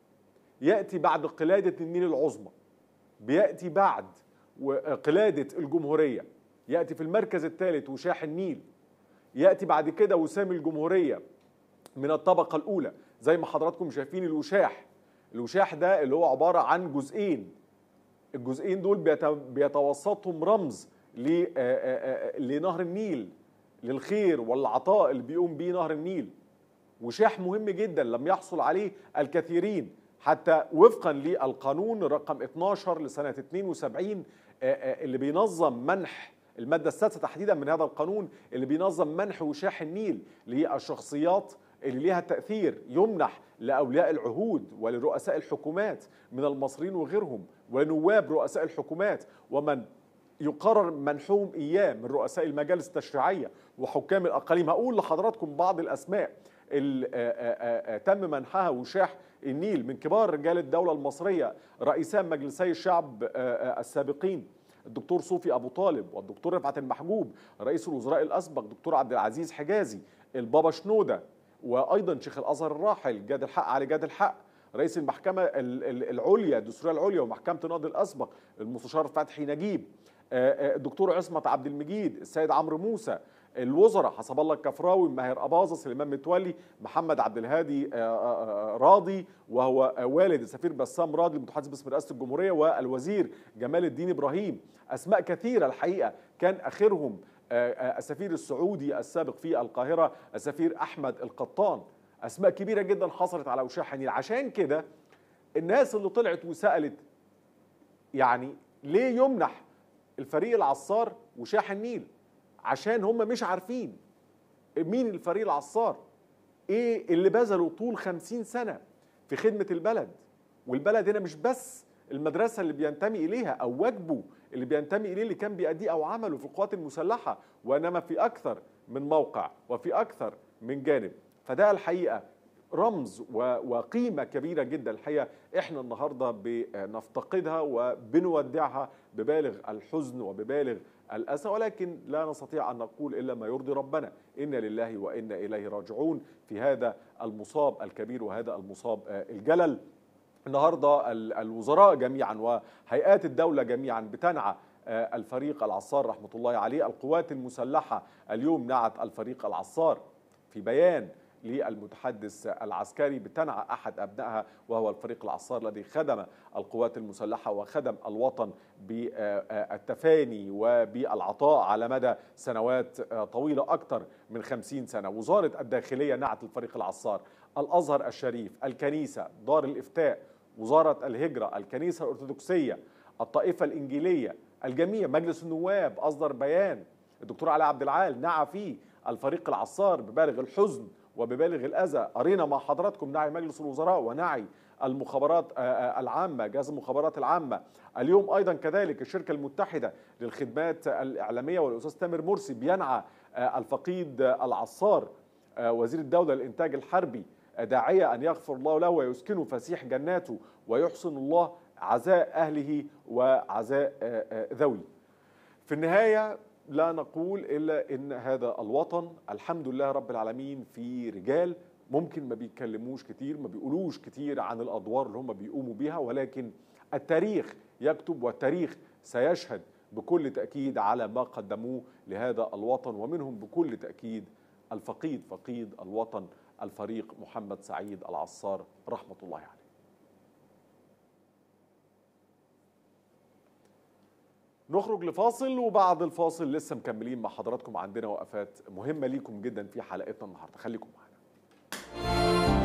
ياتي بعد قلاده النيل العظمى بياتي بعد قلاده الجمهوريه ياتي في المركز الثالث وشاح النيل ياتي بعد كده وسام الجمهوريه من الطبقه الاولى زي ما حضراتكم شايفين الوشاح الوشاح ده اللي هو عباره عن جزئين الجزئين دول بيتوسطهم رمز لنهر النيل للخير والعطاء اللي بيقوم بيه نهر النيل وشاح مهم جدا لم يحصل عليه الكثيرين حتى وفقا للقانون رقم 12 لسنة 72 اللي بينظم منح المادة السادسة تحديدا من هذا القانون اللي بينظم منح وشاح النيل للشخصيات اللي ليها تأثير يمنح لأولياء العهود ولرؤساء الحكومات من المصريين وغيرهم ولنواب رؤساء الحكومات ومن يقرر منحهم إياه من رؤساء المجالس التشريعية وحكام الأقاليم هقول لحضراتكم بعض الأسماء اللي تم منحها وشاح النيل من كبار رجال الدولة المصرية رئيسان مجلسي الشعب السابقين الدكتور صوفي أبو طالب والدكتور رفعت المحجوب رئيس الوزراء الأسبق دكتور عبد العزيز حجازي البابا شنودة وأيضا شيخ الأزهر الراحل جاد الحق علي جاد الحق رئيس المحكمة العليا الدستورية العليا ومحكمة النقض الأسبق المستشار فتحي نجيب الدكتور عصمت عبد المجيد السيد عمرو موسى الوزراء حسب الله الكفراوي ماهر أباظة سليمان متولي محمد عبد الهادي راضي وهو والد السفير بسام راضي المتحدث باسم رئاسة الجمهورية والوزير جمال الدين إبراهيم أسماء كثيرة الحقيقة كان آخرهم السفير السعودي السابق في القاهرة السفير أحمد القطان أسماء كبيرة جدا حصلت على وشاح النيل عشان كده الناس اللي طلعت وسألت يعني ليه يمنح الفريق العصار وشاح النيل عشان هم مش عارفين مين الفريق العصار ايه اللي بذلوا طول خمسين سنة في خدمة البلد والبلد هنا مش بس المدرسة اللي بينتمي إليها أو واجبه اللي بينتمي إليه اللي كان بيأديه أو عمله في القوات المسلحة وإنما في أكثر من موقع وفي أكثر من جانب فده الحقيقة رمز وقيمة كبيرة جدا الحقيقة احنا النهاردة بنفتقدها وبنودعها ببالغ الحزن وببالغ الأسى ولكن لا نستطيع أن نقول إلا ما يرضي ربنا إنا لله وإنا إليه راجعون في هذا المصاب الكبير وهذا المصاب الجلل النهاردة الوزراء جميعا وهيئات الدولة جميعا بتنعى الفريق العصار رحمة الله عليه القوات المسلحة اليوم نعت الفريق العصار في بيان للمتحدث العسكري بتنعى احد ابنائها وهو الفريق العصار الذي خدم القوات المسلحه وخدم الوطن بالتفاني وبالعطاء على مدى سنوات طويله اكثر من خمسين سنه وزاره الداخليه نعت الفريق العصار الازهر الشريف الكنيسه دار الافتاء وزاره الهجره الكنيسه الارثوذكسيه الطائفه الانجيليه الجميع مجلس النواب اصدر بيان الدكتور علي عبد العال نعى فيه الفريق العصار ببالغ الحزن وببالغ الاذى قرينا مع حضراتكم نعي مجلس الوزراء ونعي المخابرات العامه جهاز المخابرات العامه اليوم ايضا كذلك الشركه المتحده للخدمات الاعلاميه والاستاذ تامر مرسي بينعى الفقيد العصار وزير الدوله للانتاج الحربي داعيه ان يغفر الله له ويسكنه فسيح جناته ويحسن الله عزاء اهله وعزاء ذوي في النهايه لا نقول الا ان هذا الوطن الحمد لله رب العالمين في رجال ممكن ما بيتكلموش كتير ما بيقولوش كتير عن الادوار اللي هم بيقوموا بيها ولكن التاريخ يكتب والتاريخ سيشهد بكل تاكيد على ما قدموه لهذا الوطن ومنهم بكل تاكيد الفقيد فقيد الوطن الفريق محمد سعيد العصار رحمه الله عليه نخرج لفاصل وبعد الفاصل لسه مكملين مع حضراتكم عندنا وقفات مهمة ليكم جدا في حلقتنا النهاردة خليكم معنا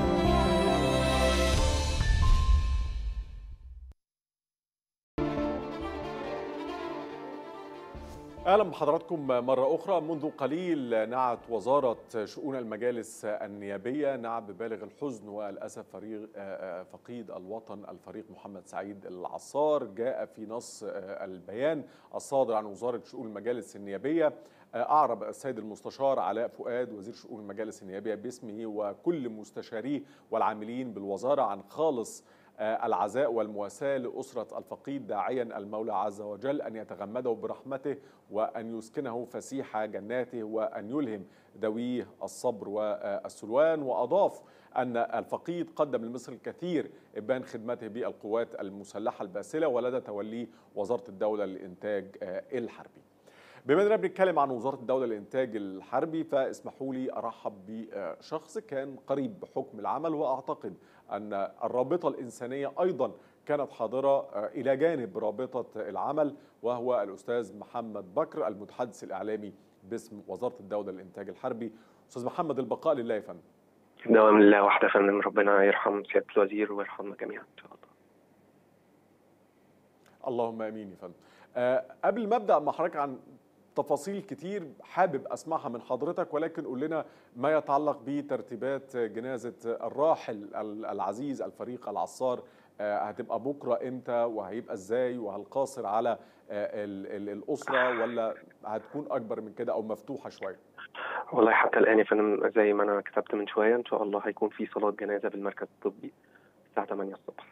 اهلا بحضراتكم مره اخرى منذ قليل نعت وزاره شؤون المجالس النيابيه نعت ببالغ الحزن والاسف فريق فقيد الوطن الفريق محمد سعيد العصار جاء في نص البيان الصادر عن وزاره شؤون المجالس النيابيه اعرب السيد المستشار علاء فؤاد وزير شؤون المجالس النيابيه باسمه وكل مستشاريه والعاملين بالوزاره عن خالص العزاء والمواساة لأسرة الفقيد داعيا المولى عز وجل أن يتغمده برحمته وأن يسكنه فسيح جناته وأن يلهم ذويه الصبر والسلوان وأضاف أن الفقيد قدم لمصر الكثير إبان خدمته بالقوات المسلحة الباسلة ولدى توليه وزارة الدولة للإنتاج الحربي بما اننا بنتكلم عن وزاره الدوله للانتاج الحربي فاسمحوا لي ارحب بشخص كان قريب بحكم العمل واعتقد ان الرابطه الانسانيه ايضا كانت حاضره الى جانب رابطه العمل وهو الاستاذ محمد بكر المتحدث الاعلامي باسم وزاره الدوله للانتاج الحربي استاذ محمد البقاء لله يا فندم دوام لله وحده يا فندم ربنا يرحم سياده الوزير ويرحمنا جميعا ان شاء الله اللهم امين يا فندم أه قبل ما ابدا مع حضرتك عن تفاصيل كتير حابب اسمعها من حضرتك ولكن قول لنا ما يتعلق بترتيبات جنازه الراحل العزيز الفريق العصار هتبقى بكره امتى وهيبقى ازاي وهل قاصر على الاسره ولا هتكون اكبر من كده او مفتوحه شويه؟ والله حتى الان يا فندم زي ما انا كتبت من شويه ان شاء الله هيكون في صلاه جنازه بالمركز الطبي الساعه 8 الصبح.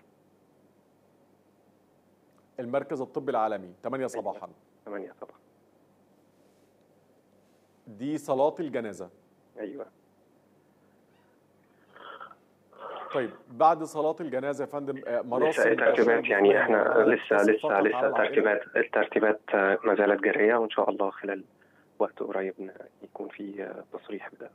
المركز الطبي العالمي 8 صباحا 8 صباحا دي صلاة الجنازة ايوه طيب بعد صلاة الجنازة يا فندم مراسم لسه ترتيبات يعني احنا لسه لسه لسه ترتيبات الترتيبات ما زالت جارية وان شاء الله خلال وقت قريب يكون في تصريح بده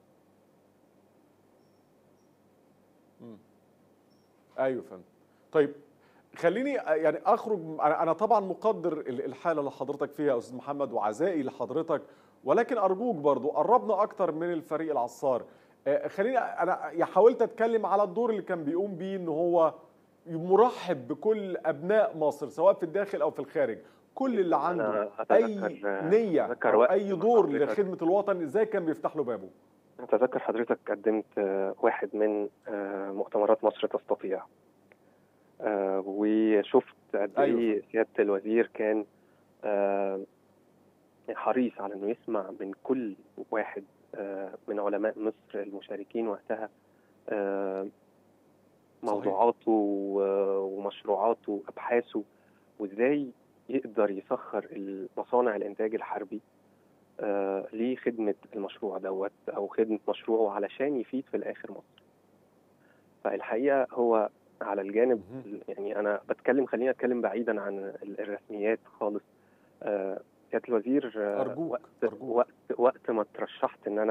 ايوه فندم طيب خليني يعني اخرج انا طبعا مقدر الحاله اللي حضرتك فيها يا استاذ محمد وعزائي لحضرتك ولكن ارجوك برضو قربنا اكتر من الفريق العصار خليني انا حاولت اتكلم على الدور اللي كان بيقوم بيه ان هو مرحب بكل ابناء مصر سواء في الداخل او في الخارج كل اللي عنده اي نيه او اي دور لخدمه الوطن ازاي كان بيفتح له بابه اتذكر حضرتك قدمت واحد من مؤتمرات مصر تستطيع وشفت قد ايه أيوة. سياده الوزير كان حريص على انه يسمع من كل واحد من علماء مصر المشاركين وقتها موضوعاته ومشروعاته وابحاثه وازاي يقدر يسخر مصانع الانتاج الحربي لخدمه المشروع دوت او خدمه مشروعه علشان يفيد في الاخر مصر. فالحقيقه هو على الجانب يعني انا بتكلم خليني اتكلم بعيدا عن الرسميات خالص سياده الوزير أرجوك. وقت أرجوك. وقت وقت ما ترشحت ان انا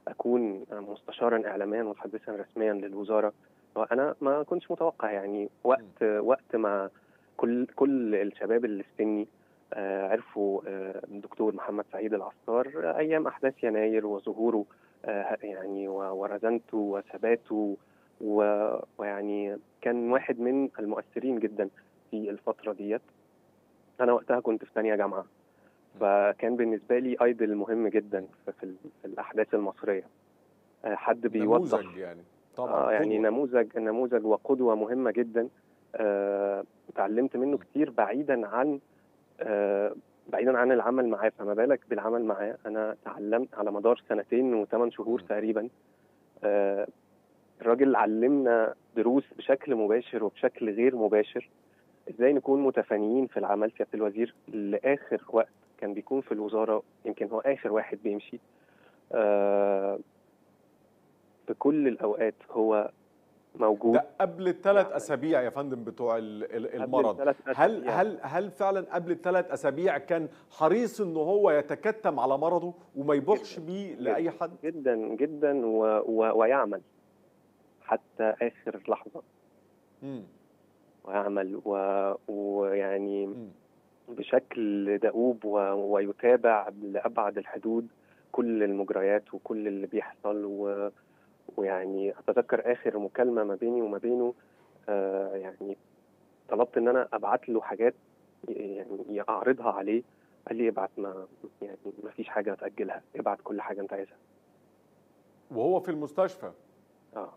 اكون مستشارا اعلاميا متحدثا رسميا للوزاره وانا ما كنتش متوقع يعني وقت وقت ما كل كل الشباب اللي في سني آه، عرفوا آه، الدكتور محمد سعيد العصار آه، ايام احداث يناير وظهوره آه، يعني و- ورزانته وثباته و- ويعني كان واحد من المؤثرين جدا في الفتره ديت انا وقتها كنت في ثانيه جامعه فكان بالنسبه لي ايدل مهم جدا في, في, ال- في الاحداث المصريه آه، حد بيوضح نموذج يعني طبعا آه يعني قدوة. نموذج نموذج وقدوة مهمة جدا آه اتعلمت منه كتير بعيدا عن آه بعيدا عن العمل معاه فما بالك بالعمل معاه انا تعلمت على مدار سنتين وثمان شهور م. تقريبا آه الراجل علمنا دروس بشكل مباشر وبشكل غير مباشر ازاي نكون متفانيين في العمل سياده الوزير لاخر وقت كان بيكون في الوزاره يمكن هو اخر واحد بيمشي آه في كل الاوقات هو موجود ده قبل الثلاث يعني- اسابيع يا فندم بتوع ال- ال- قبل المرض الثلاث هل أسابيع. هل هل فعلا قبل الثلاث اسابيع كان حريص ان هو يتكتم على مرضه وما يبوحش جداً. بيه لاي حد جدا جدا و... و... ويعمل حتى اخر لحظه مم. ويعمل و... ويعني مم. بشكل دؤوب و... ويتابع لابعد الحدود كل المجريات وكل اللي بيحصل و... ويعني اتذكر اخر مكالمه ما بيني وما بينه آه يعني طلبت ان انا ابعت له حاجات يعني اعرضها عليه قال لي ابعت ما يعني ما فيش حاجه تاجلها ابعت كل حاجه انت عايزها وهو في المستشفى اه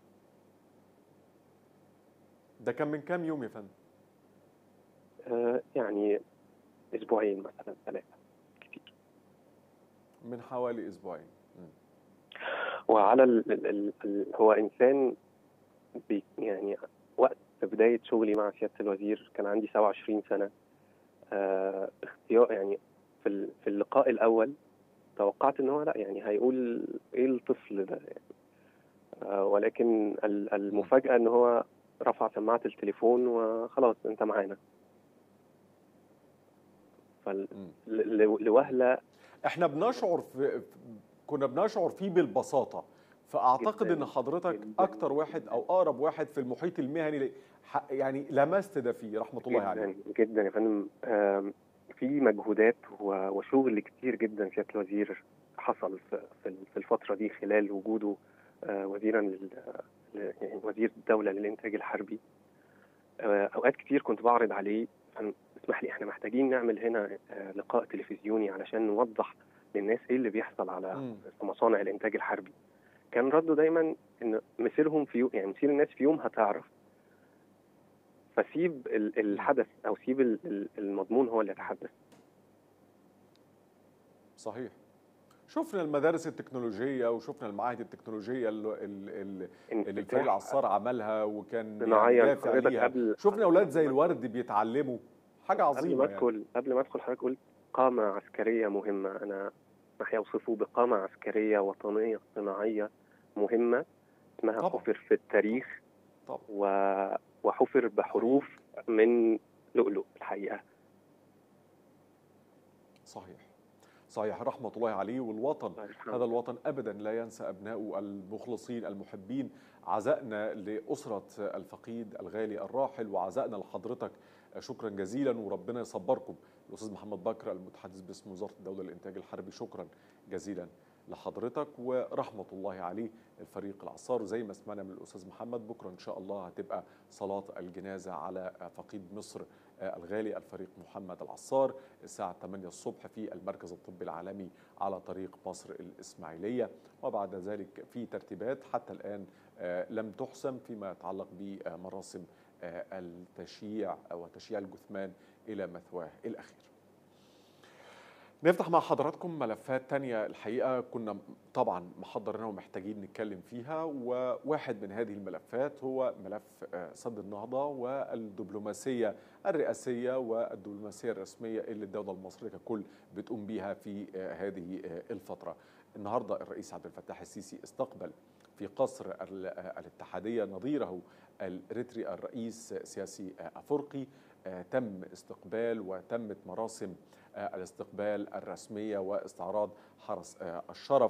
ده كان من كام يوم يا فندم آه، يعني اسبوعين مثلا ثلاثه كتير من حوالي اسبوعين مم. وعلى ال ال ال ال هو انسان بي يعني وقت بدايه شغلي مع سياده الوزير كان عندي 27 سنه آه اختيار يعني في ال- في اللقاء الاول توقعت ان هو لا يعني هيقول ايه الطفل ده يعني آه ولكن ال- المفاجاه ان هو رفع سماعه التليفون وخلاص انت معانا فل مم. ل- ل- لوهله احنا بنشعر في في- كنا بنشعر فيه بالبساطه فاعتقد جداً، ان حضرتك جداً. اكتر واحد او اقرب واحد في المحيط المهني ل- ح- يعني لمست ده فيه رحمه الله عليه جدا جدا يا فندم آم، في مجهودات و- وشغل كتير جدا سياده الوزير حصل في في في الفتره دي خلال وجوده آه، وزيرا لل ل- يعني وزير الدوله للانتاج الحربي آه، اوقات كتير كنت بعرض عليه عن- اسمح لي احنا محتاجين نعمل هنا آه، لقاء تلفزيوني علشان نوضح للناس ايه اللي بيحصل على مم. في مصانع الانتاج الحربي كان رده دايما ان مصيرهم في يوم يعني مصير الناس في يوم هتعرف فسيب ال- الحدث او سيب ال- ال- المضمون هو اللي يتحدث صحيح شفنا المدارس التكنولوجيه وشفنا المعاهد التكنولوجيه اللي, اللي, اللي الفريق العصار عملها وكان يعني صناعيا دافع حضرتك ليها قبل شفنا اولاد زي الورد بيتعلموا حاجه قبل عظيمه ما يعني. ادخل قبل ما ادخل حضرتك قلت قامه عسكريه مهمه انا ما هيوصفوه بقامه عسكريه وطنيه صناعيه مهمه اسمها طبعا. حفر في التاريخ طبعا. و... وحفر بحروف من لؤلؤ الحقيقه صحيح صحيح رحمة الله عليه والوطن الله يرحمه. هذا الوطن أبدا لا ينسى أبنائه المخلصين المحبين عزائنا لأسرة الفقيد الغالي الراحل وعزائنا لحضرتك شكرا جزيلا وربنا يصبركم الأستاذ محمد بكر المتحدث باسم وزارة الدولة للإنتاج الحربي شكرا جزيلا لحضرتك ورحمة الله عليه الفريق العصار زي ما سمعنا من الأستاذ محمد بكرة إن شاء الله هتبقى صلاة الجنازة على فقيد مصر الغالي الفريق محمد العصار الساعة 8 الصبح في المركز الطبي العالمي على طريق مصر الإسماعيلية وبعد ذلك في ترتيبات حتى الآن آه، لم تحسم فيما يتعلق بمراسم آه، التشييع أو تشييع الجثمان إلى مثواه الأخير نفتح مع حضراتكم ملفات تانية الحقيقة كنا طبعا محضرينها ومحتاجين نتكلم فيها وواحد من هذه الملفات هو ملف آه، سد النهضة والدبلوماسية الرئاسية والدبلوماسية الرسمية اللي الدولة المصرية ككل بتقوم بيها في آه، هذه آه، الفترة النهاردة الرئيس عبد الفتاح السيسي استقبل في قصر ال- آه، الاتحادية نظيره الإريتري الرئيس سياسي آه، أفرقي آه، تم استقبال وتمت مراسم آه، الاستقبال الرسمية واستعراض حرس آه، الشرف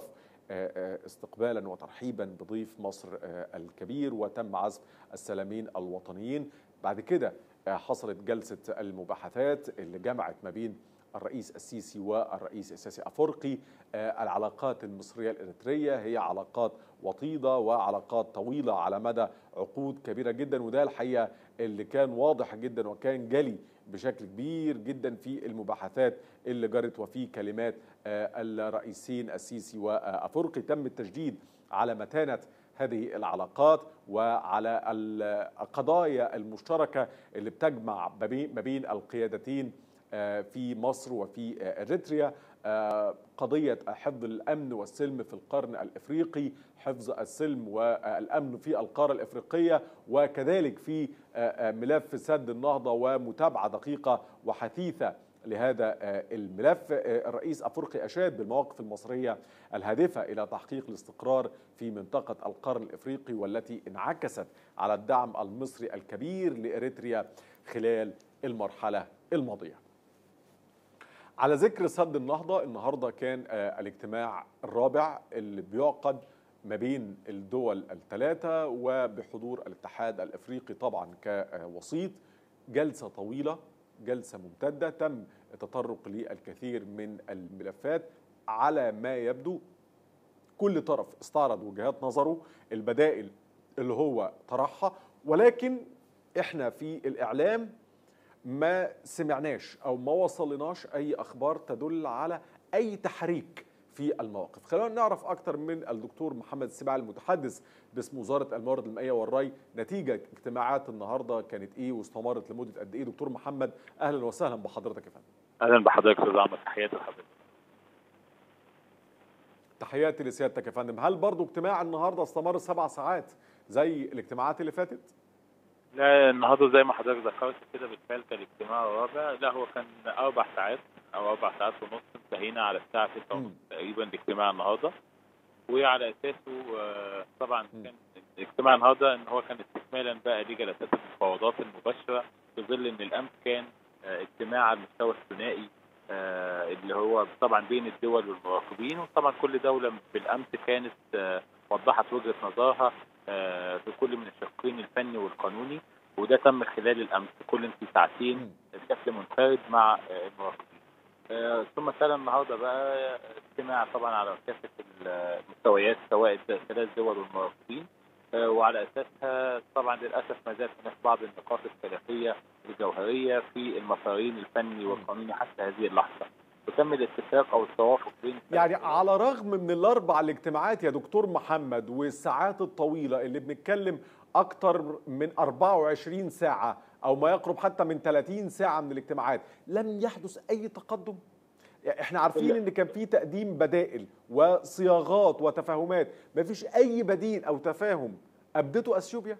استقبالا وترحيبا بضيف مصر الكبير وتم عزف السلامين الوطنيين بعد كده حصلت جلسة المباحثات اللي جمعت ما بين الرئيس السيسي والرئيس السيسي أفرقي العلاقات المصرية الإريترية هي علاقات وطيدة وعلاقات طويلة على مدى عقود كبيرة جدا وده الحقيقة اللي كان واضح جدا وكان جلي بشكل كبير جدا في المباحثات اللي جرت وفي كلمات الرئيسين السيسي وأفرقي تم التشديد على متانة هذه العلاقات وعلى القضايا المشتركة اللي بتجمع ما بين القيادتين في مصر وفي اريتريا قضيه حفظ الامن والسلم في القرن الافريقي حفظ السلم والامن في القاره الافريقيه وكذلك في ملف سد النهضه ومتابعه دقيقه وحثيثه لهذا الملف الرئيس أفريقي أشاد بالمواقف المصرية الهادفة إلى تحقيق الاستقرار في منطقة القرن الإفريقي والتي انعكست على الدعم المصري الكبير لإريتريا خلال المرحلة الماضية على ذكر سد النهضة النهاردة كان الاجتماع الرابع اللي بيعقد ما بين الدول الثلاثة وبحضور الاتحاد الافريقي طبعا كوسيط جلسة طويلة جلسة ممتدة تم التطرق للكثير من الملفات على ما يبدو كل طرف استعرض وجهات نظره البدائل اللي هو طرحها ولكن احنا في الاعلام ما سمعناش او ما وصلناش اي اخبار تدل على اي تحريك في المواقف خلونا نعرف اكتر من الدكتور محمد السباع المتحدث باسم وزاره الموارد المائيه والري نتيجه اجتماعات النهارده كانت ايه واستمرت لمده قد ايه دكتور محمد اهلا وسهلا بحضرتك يا فندم اهلا بحضرتك استاذ احمد تحياتي لحضرتك تحياتي لسيادتك يا فندم هل برضو اجتماع النهارده استمر سبع ساعات زي الاجتماعات اللي فاتت لا النهارده زي ما حضرتك ذكرت كده بالفعل كان الاجتماع الرابع لا هو كان اربع ساعات او اربع ساعات ونص انتهينا على الساعه 6 ونص تقريبا الاجتماع النهارده وعلى اساسه طبعا كان الاجتماع النهارده ان هو كان استكمالا بقى لجلسات المفاوضات المباشره في ظل ان الامس كان اجتماع على المستوى الثنائي اللي هو طبعا بين الدول والمراقبين وطبعا كل دوله بالامس كانت وضحت وجهه نظرها في كل من الشقين الفني والقانوني وده تم خلال الامس كل في ساعتين بشكل منفرد مع المراقبين ثم تلا النهارده بقى اجتماع طبعا على كافه المستويات سواء ثلاث دول والمراقبين وعلى اساسها طبعا للاسف ما زالت هناك بعض النقاط الخلافيه الجوهريه في المسارين الفني والقانوني حتى هذه اللحظه وتم الاتفاق او التوافق بين يعني على رغم من الاربع الاجتماعات يا دكتور محمد والساعات الطويله اللي بنتكلم اكتر من 24 ساعه او ما يقرب حتى من 30 ساعه من الاجتماعات لم يحدث اي تقدم يعني احنا عارفين ان كان في تقديم بدائل وصياغات وتفاهمات ما فيش اي بديل او تفاهم ابدته اثيوبيا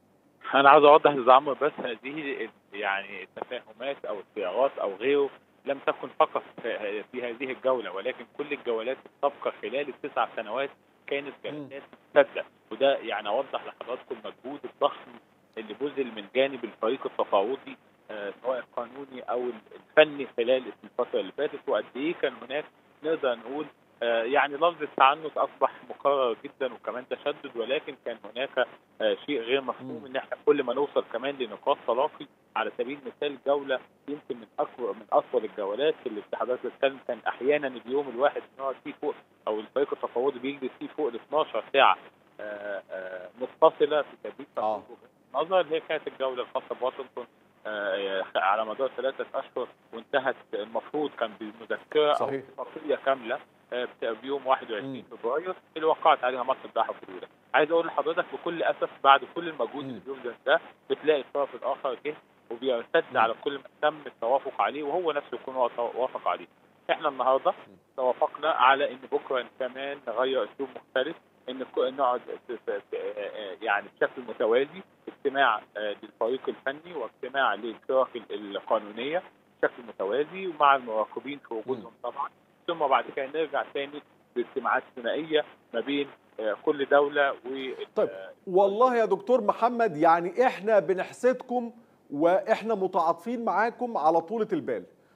انا عاوز اوضح للزعمر بس هذه يعني التفاهمات او الصياغات او غيره لم تكن فقط في هذه الجوله ولكن كل الجولات السابقه خلال التسع سنوات كانت جلسات ممتده وده يعني اوضح لحضراتكم المجهود الضخم اللي بذل من جانب الفريق التفاوضي آه سواء القانوني او الفني خلال الفتره اللي فاتت وقد ايه كان هناك نقدر نقول آه يعني لفظ التعنت اصبح مكرر جدا وكمان تشدد ولكن كان هناك آه شيء غير مفهوم ان احنا كل ما نوصل كمان لنقاط تلاقي على سبيل المثال جوله يمكن من اقوى من اطول الجولات اللي حضرتك بتتكلم كان احيانا اليوم الواحد بنقعد فيه فوق او الفريق التفاوضي بيجلس فيه فوق ال 12 ساعه متصله في تدريب آه. نظر اللي هي كانت الجوله الخاصه بواشنطن على مدار ثلاثة أشهر وانتهت المفروض كان بمذكرة صحيح. أو اتفاقية كاملة بيوم 21 فبراير اللي وقعت عليها مصر ضحى الأولى. عايز أقول لحضرتك بكل أسف بعد كل المجهود اللي بيبذل ده بتلاقي الطرف الآخر جه وبيرتد على كل ما تم التوافق عليه وهو نفسه يكون وافق عليه. احنا النهارده توافقنا على ان بكره كمان نغير اسلوب مختلف ان نقعد يعني بشكل متوازي اجتماع للفريق الفني واجتماع للفرق القانونيه بشكل متوازي ومع المراقبين في وجودهم طبعا ثم بعد كده نرجع تاني باجتماعات ثنائيه ما بين كل دوله و طيب والله يا دكتور محمد يعني احنا بنحسدكم واحنا متعاطفين معاكم على طولة البال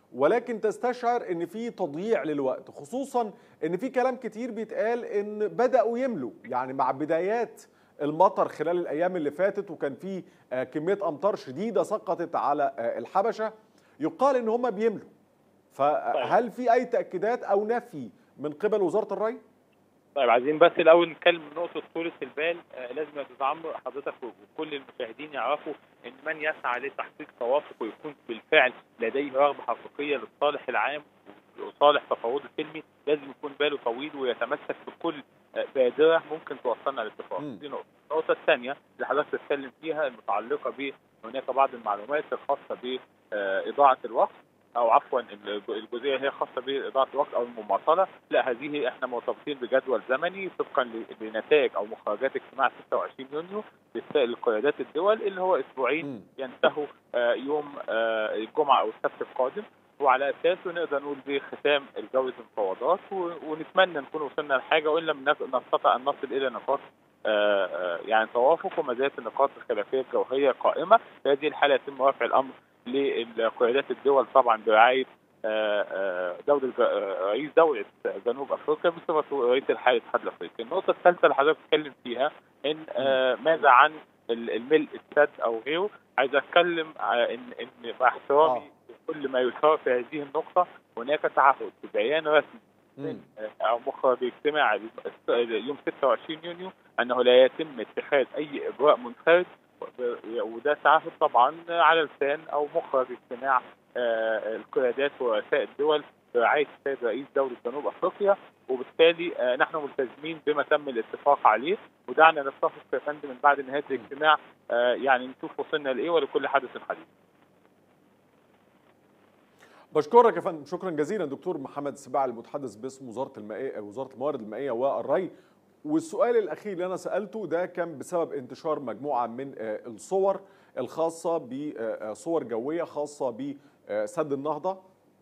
ولكن تستشعر ان في تضييع للوقت خصوصا ان في كلام كتير بيتقال ان بداوا يملوا يعني مع بدايات المطر خلال الايام اللي فاتت وكان في كميه امطار شديده سقطت على الحبشه يقال ان هم بيملوا فهل في اي تاكيدات او نفي من قبل وزاره الري؟ طيب عايزين بس الاول نتكلم من نقطه طولة البال آه لازم يا استاذ عمرو حضرتك وكل المشاهدين يعرفوا ان من يسعى لتحقيق توافق ويكون بالفعل لديه رغبه حقيقيه للصالح العام وصالح تفاوض السلمي لازم يكون باله طويل ويتمسك بكل آه بادره ممكن توصلنا لاتفاق دي نقطه النقطه الثانيه اللي حضرتك بتتكلم فيها المتعلقه ب هناك بعض المعلومات الخاصه باضاعه الوقت او عفوا الجزئيه هي خاصه باضاعه الوقت او المماطله لا هذه احنا مرتبطين بجدول زمني طبقا لنتائج او مخرجات اجتماع 26 يونيو لقيادات الدول اللي هو اسبوعين ينتهوا يوم الجمعه او السبت القادم وعلى اساسه نقدر نقول بختام جوله المفاوضات ونتمنى نكون وصلنا لحاجه وان لم نستطع ان نصل الى نقاط يعني توافق وما زالت النقاط الخلافيه الجوهريه قائمه في هذه الحاله يتم رفع الامر لقيادات الدول طبعا برعايه دولة رئيس دولة جنوب افريقيا بصفته رئيس الحالة الاتحاد الافريقي. النقطة الثالثة اللي حضرتك بتتكلم فيها ان ماذا عن الملء السد او غيره؟ عايز اتكلم ان ان مع احترامي كل ما يشار في هذه النقطة هناك تعهد في بيان رسمي او مخرج اجتماع يوم 26 يونيو انه لا يتم اتخاذ اي اجراء منفرد وده تعهد طبعا على لسان او مخرج اجتماع آه القيادات ورؤساء الدول برعايه السيد رئيس دوله جنوب افريقيا وبالتالي آه نحن ملتزمين بما تم الاتفاق عليه ودعنا نتفق يا فندم من بعد نهايه الاجتماع آه يعني نشوف وصلنا لايه ولكل حدث حديث. بشكرك يا فندم شكرا جزيلا دكتور محمد السباع المتحدث باسم وزاره المائيه وزاره الموارد المائيه والري والسؤال الاخير اللي انا سالته ده كان بسبب انتشار مجموعه من الصور الخاصه بصور جويه خاصه بسد النهضه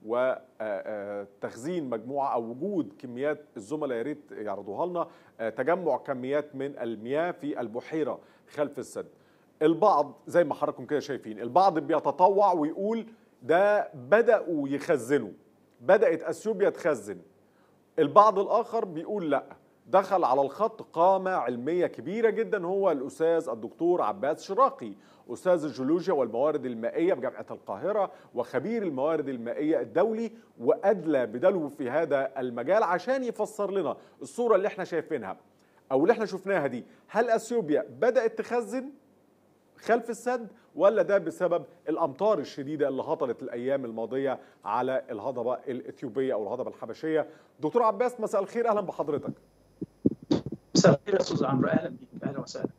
وتخزين مجموعه او وجود كميات الزملاء يا ريت يعرضوها لنا تجمع كميات من المياه في البحيره خلف السد. البعض زي ما حضراتكم كده شايفين البعض بيتطوع ويقول ده بداوا يخزنوا بدات اثيوبيا تخزن البعض الاخر بيقول لا دخل على الخط قامة علمية كبيرة جدا هو الأستاذ الدكتور عباس شراقي أستاذ الجيولوجيا والموارد المائية بجامعة القاهرة وخبير الموارد المائية الدولي وأدلى بدلو في هذا المجال عشان يفسر لنا الصورة اللي احنا شايفينها أو اللي احنا شفناها دي هل أثيوبيا بدأت تخزن خلف السد ولا ده بسبب الامطار الشديده اللي هطلت الايام الماضيه على الهضبه الاثيوبيه او الهضبه الحبشيه دكتور عباس مساء الخير اهلا بحضرتك مساء الخير يا استاذ عمرو اهلا بيك اهلا وسهلا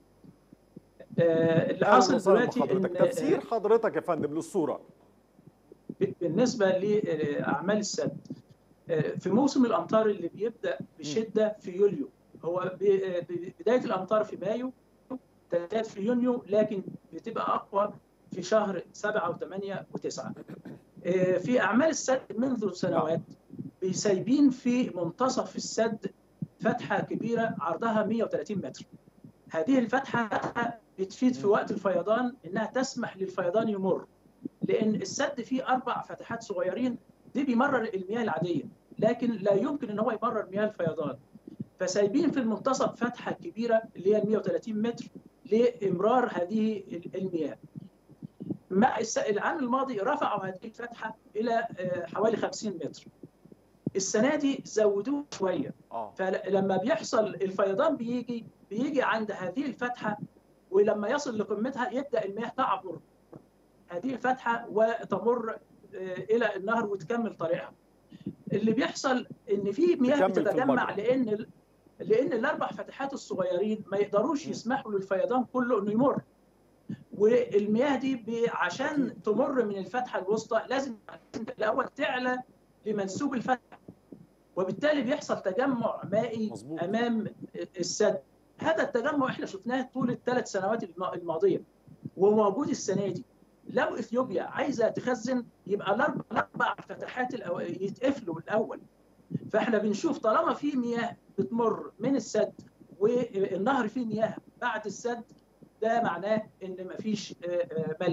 آه اللي حاصل دلوقتي حضرتك. إن تفسير حضرتك يا فندم للصوره بالنسبه لاعمال السد في موسم الامطار اللي بيبدا بشده في يوليو هو بدايه الامطار في مايو تزداد في يونيو لكن بتبقى اقوى في شهر سبعة وثمانية وتسعة في أعمال السد منذ سنوات بيسايبين في منتصف السد فتحة كبيرة عرضها 130 متر هذه الفتحة بتفيد في وقت الفيضان إنها تسمح للفيضان يمر لأن السد فيه أربع فتحات صغيرين دي بيمرر المياه العادية لكن لا يمكن إن هو يمرر مياه الفيضان فسايبين في المنتصف فتحة كبيرة اللي هي 130 متر لإمرار هذه المياه مع العام الماضي رفعوا هذه الفتحة إلى حوالي 50 متر السنة دي زودوه شوية فلما بيحصل الفيضان بيجي بيجي عند هذه الفتحة ولما يصل لقمتها يبدأ المياه تعبر هذه الفتحة وتمر إلى النهر وتكمل طريقها اللي بيحصل إن في مياه بتتجمع لأن لان الاربع فتحات الصغيرين ما يقدروش يسمحوا للفيضان كله انه يمر والمياه دي عشان تمر من الفتحه الوسطى لازم الاول تعلى لمنسوب الفتحه وبالتالي بيحصل تجمع مائي مزبوط. امام السد هذا التجمع احنا شفناه طول الثلاث سنوات الماضيه وموجود السنه دي لو اثيوبيا عايزه تخزن يبقى الاربع الاربع فتحات الأو... يتقفلوا الاول فاحنا بنشوف طالما في مياه بتمر من السد والنهر فيه مياه بعد السد ده معناه ان مفيش ملء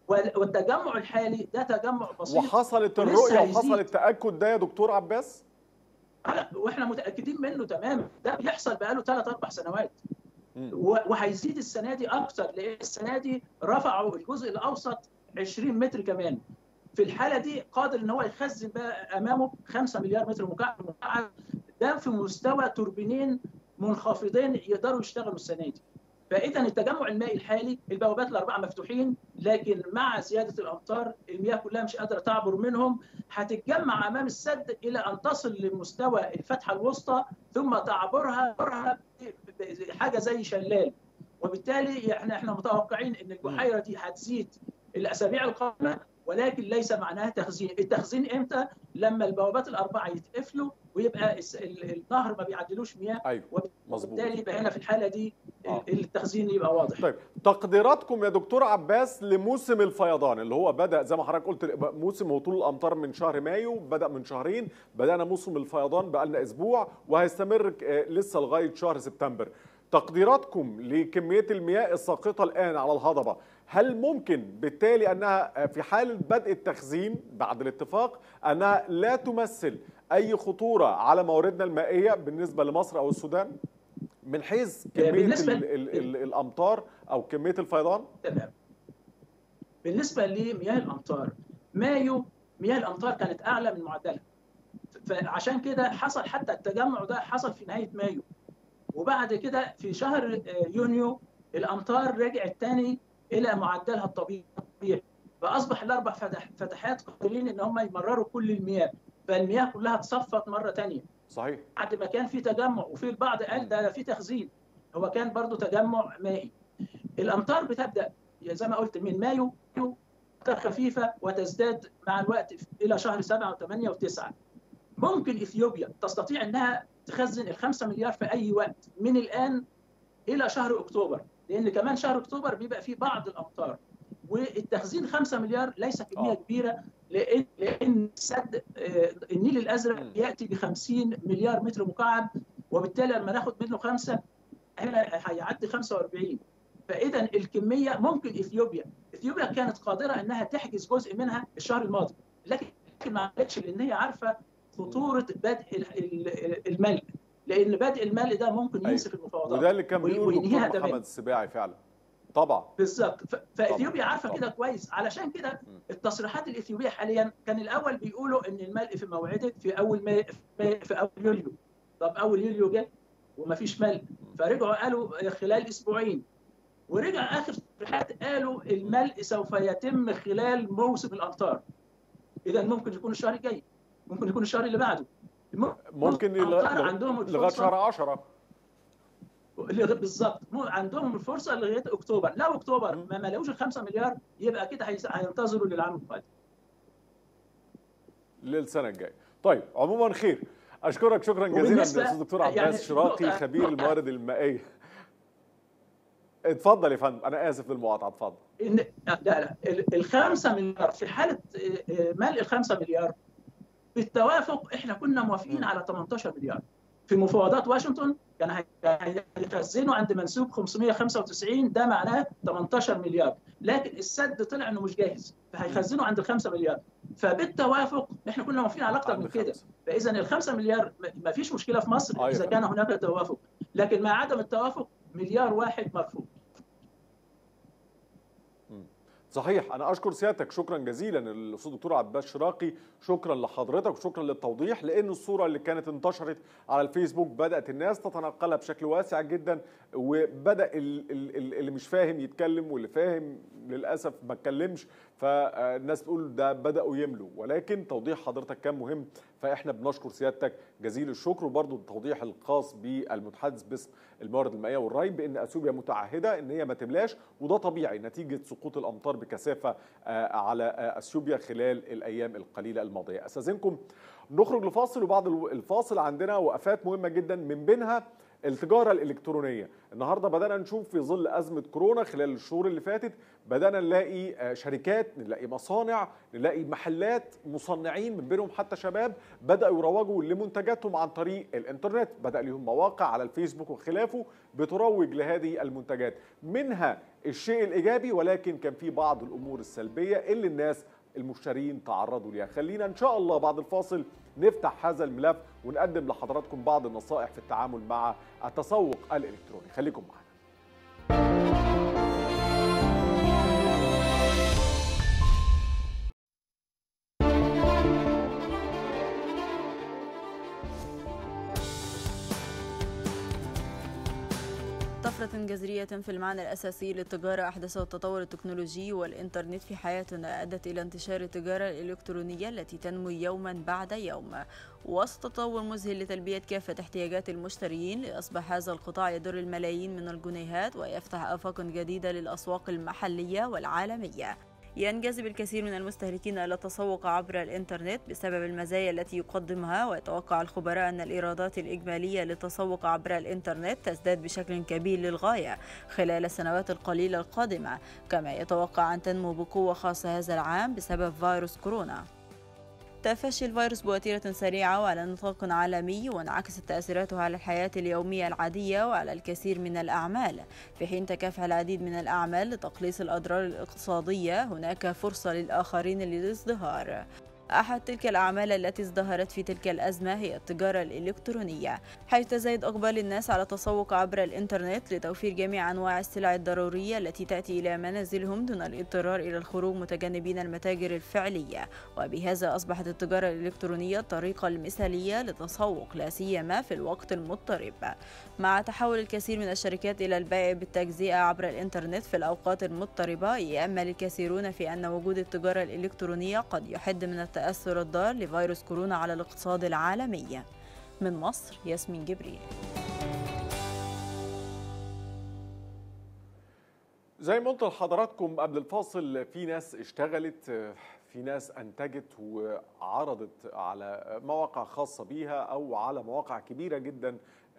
والتجمع الحالي ده تجمع بسيط وحصلت ولسه الرؤيه هيزيد. وحصل التاكد ده يا دكتور عباس لا، واحنا متاكدين منه تماما ده بيحصل بقاله ثلاث اربع سنوات مم. و- وهيزيد السنه دي اكتر لان السنه دي رفعوا الجزء الاوسط 20 متر كمان في الحاله دي قادر ان هو يخزن بقى امامه 5 مليار متر مكعب مكعب ده في مستوى توربينين منخفضين يقدروا يشتغلوا السنه دي فاذا التجمع المائي الحالي البوابات الاربعه مفتوحين لكن مع زياده الامطار المياه كلها مش قادره تعبر منهم هتتجمع امام السد الى ان تصل لمستوى الفتحه الوسطى ثم تعبرها تعبرها حاجه زي شلال وبالتالي احنا احنا متوقعين ان البحيره دي هتزيد الاسابيع القادمه ولكن ليس معناها تخزين، التخزين امتى؟ لما البوابات الاربعه يتقفلوا ويبقى الس- ال- النهر ما بيعدلوش مياه ايوه مظبوط وبالتالي يبقى هنا في الحاله دي آه. التخزين يبقى واضح. طيب تقديراتكم يا دكتور عباس لموسم الفيضان اللي هو بدا زي ما حضرتك قلت موسم هطول الامطار من شهر مايو بدا من شهرين بدانا موسم الفيضان بقى لنا اسبوع وهيستمر آه، لسه لغايه شهر سبتمبر تقديراتكم لكميه المياه الساقطه الان على الهضبه هل ممكن بالتالي انها آه، في حاله بدء التخزين بعد الاتفاق انها لا تمثل اي خطوره على مواردنا المائيه بالنسبه لمصر او السودان من حيث كميه بالنسبة ال ال ال الامطار او كميه الفيضان تمام. بالنسبه لمياه الامطار مايو مياه الامطار كانت اعلى من معدلها. فعشان كده حصل حتى التجمع ده حصل في نهايه مايو. وبعد كده في شهر آه، يونيو الامطار رجعت تاني الى معدلها الطبيعي فاصبح الاربع فتح فتحات قادرين ان هم يمرروا كل المياه فالمياه كلها تصفت مره تانية صحيح بعد ما كان في تجمع وفي البعض قال ده في تخزين هو كان برضو تجمع مائي الامطار بتبدا زي ما قلت من مايو امطار خفيفه وتزداد مع الوقت الى شهر سبعه وثمانيه وتسعه ممكن اثيوبيا تستطيع انها تخزن الخمسة مليار في اي وقت من الان الى شهر اكتوبر لان كمان شهر اكتوبر بيبقى فيه بعض الامطار والتخزين 5 مليار ليس كميه آه. كبيره لان لان سد آه، النيل الازرق مم. ياتي ب 50 مليار متر مكعب وبالتالي لما ناخد منه خمسه هنا هيعدي 45 فاذا الكميه ممكن اثيوبيا اثيوبيا كانت قادره انها تحجز جزء منها الشهر الماضي لكن ما عملتش لان هي عارفه خطوره بدء ال- ال- الملء لان بدء الملء ده ممكن أيوة. ينسف المفاوضات وده اللي كان وي- بيقوله وينهيها الدكتور تمام. محمد السباعي فعلا طبعا بالظبط ف- فاثيوبيا عارفه طبعاً. كده كويس علشان كده م. التصريحات الاثيوبيه حاليا كان الاول بيقولوا ان الملء في موعده في اول ما في في اول يوليو طب اول يوليو جه وما فيش ملء فرجعوا قالوا خلال اسبوعين ورجع اخر تصريحات قالوا الملء سوف يتم خلال موسم الامطار اذا ممكن يكون الشهر الجاي ممكن يكون الشهر اللي بعده الم- ممكن الأمطار لغ- عندهم لغايه الفرصة شهر 10 لغ- بالظبط مو عندهم الفرصه لغايه اكتوبر لو اكتوبر مم. ما ملوش ال 5 مليار يبقى كده هيس- هينتظروا للعام القادم للسنه الجايه طيب عموما خير اشكرك شكرا جزيلا وبالنسبة- الاستاذ الدكتور عباس يعني شراقي نقطة- خبير نقطة- الموارد المائيه اتفضل يا فندم انا اسف للمقاطعه اتفضل ان لا لا ال- الخمسة مليار في حاله آه، آه، ملء الخمسة مليار بالتوافق احنا كنا موافقين مم. على 18 مليار في مفاوضات واشنطن كان هي- كان هيخزنوا عند منسوب 595 ده معناه 18 مليار لكن السد طلع انه مش جاهز فهيخزنوا عند ال 5 مليار فبالتوافق احنا كنا موافقين على اكتر عند من كده خمسة. فاذا ال 5 مليار ما فيش مشكله في مصر آه يا اذا فندم. كان هناك توافق لكن مع عدم التوافق مليار واحد مرفوض صحيح انا اشكر سيادتك شكرا جزيلا الاستاذ الدكتور عباس شراقي شكرا لحضرتك وشكرا للتوضيح لان الصوره اللي كانت انتشرت على الفيسبوك بدات الناس تتنقلها بشكل واسع جدا وبدا ال- ال- ال- اللي مش فاهم يتكلم واللي فاهم للاسف ما اتكلمش فالناس تقول ده بداوا يملوا ولكن توضيح حضرتك كان مهم فاحنا بنشكر سيادتك جزيل الشكر وبرضه التوضيح الخاص بالمتحدث باسم الموارد المائيه والري بان اثيوبيا متعهده ان هي ما تملاش وده طبيعي نتيجه سقوط الامطار بكثافه آه، على آه، اثيوبيا خلال الايام القليله الماضيه استاذنكم نخرج لفاصل وبعد الفاصل عندنا وقفات مهمه جدا من بينها التجاره الالكترونيه النهارده بدانا نشوف في ظل ازمه كورونا خلال الشهور اللي فاتت بدانا نلاقي شركات نلاقي مصانع نلاقي محلات مصنعين من بينهم حتى شباب بداوا يروجوا لمنتجاتهم عن طريق الانترنت بدا لهم مواقع على الفيسبوك وخلافه بتروج لهذه المنتجات منها الشيء الايجابي ولكن كان في بعض الامور السلبيه اللي الناس المشترين تعرضوا ليها خلينا ان شاء الله بعد الفاصل نفتح هذا الملف ونقدم لحضراتكم بعض النصائح في التعامل مع التسوق الالكتروني خليكم معنا طفرة جذرية في المعنى الأساسي للتجارة أحدثه التطور التكنولوجي والإنترنت في حياتنا أدت إلى انتشار التجارة الإلكترونية التي تنمو يوما بعد يوم وسط تطور مذهل لتلبية كافة احتياجات المشترين لأصبح هذا القطاع يدر الملايين من الجنيهات ويفتح آفاق جديدة للأسواق المحلية والعالمية ينجذب الكثير من المستهلكين إلى التسوق عبر الإنترنت بسبب المزايا التي يقدمها ويتوقع الخبراء أن الإيرادات الإجمالية للتسوق عبر الإنترنت تزداد بشكل كبير للغاية خلال السنوات القليلة القادمة كما يتوقع أن تنمو بقوة خاصة هذا العام بسبب فيروس كورونا تفشي الفيروس بوتيرة سريعة وعلى نطاق عالمي وانعكست تأثيراته على الحياة اليومية العادية وعلى الكثير من الأعمال في حين تكافح العديد من الأعمال لتقليص الأضرار الاقتصادية هناك فرصة للآخرين للازدهار أحد تلك الأعمال التي ازدهرت في تلك الأزمة هي التجارة الإلكترونية حيث تزايد إقبال الناس على التسوق عبر الإنترنت لتوفير جميع أنواع السلع الضرورية التي تأتي إلى منازلهم دون الاضطرار إلى الخروج متجنبين المتاجر الفعلية وبهذا أصبحت التجارة الإلكترونية الطريقة المثالية للتسوق لا سيما في الوقت المضطرب مع تحول الكثير من الشركات إلى البيع بالتجزئة عبر الإنترنت في الأوقات المضطربة يأمل الكثيرون في أن وجود التجارة الإلكترونية قد يحد من التأثر الضار لفيروس كورونا على الاقتصاد العالمي من مصر ياسمين جبريل زي ما قلت لحضراتكم قبل الفاصل في ناس اشتغلت في ناس انتجت وعرضت على مواقع خاصه بيها او على مواقع كبيره جدا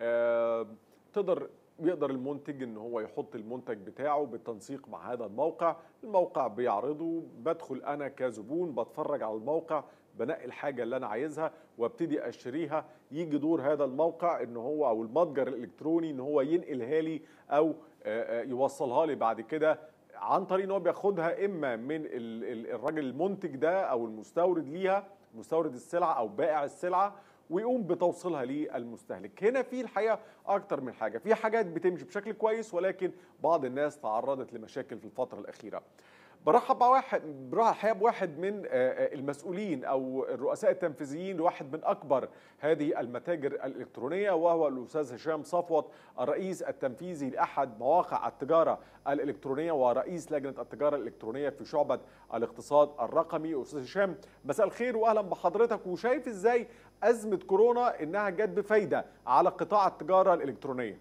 تقدر يقدر المنتج ان هو يحط المنتج بتاعه بالتنسيق مع هذا الموقع الموقع بيعرضه بدخل انا كزبون بتفرج على الموقع بنقي الحاجة اللي أنا عايزها وابتدي أشتريها يجي دور هذا الموقع إن هو أو المتجر الإلكتروني إن هو ينقلها لي أو يوصلها لي بعد كده عن طريق إن هو بياخدها إما من الراجل المنتج ده أو المستورد ليها مستورد السلعة أو بائع السلعة ويقوم بتوصيلها للمستهلك هنا في الحقيقه اكتر من حاجه في حاجات بتمشي بشكل كويس ولكن بعض الناس تعرضت لمشاكل في الفتره الاخيره برحب بواحد برحب واحد من المسؤولين او الرؤساء التنفيذيين لواحد من اكبر هذه المتاجر الالكترونيه وهو الاستاذ هشام صفوت الرئيس التنفيذي لاحد مواقع التجاره الالكترونيه ورئيس لجنه التجاره الالكترونيه في شعبه الاقتصاد الرقمي استاذ هشام مساء الخير واهلا بحضرتك وشايف ازاي ازمه كورونا انها جت بفايده على قطاع التجاره الالكترونيه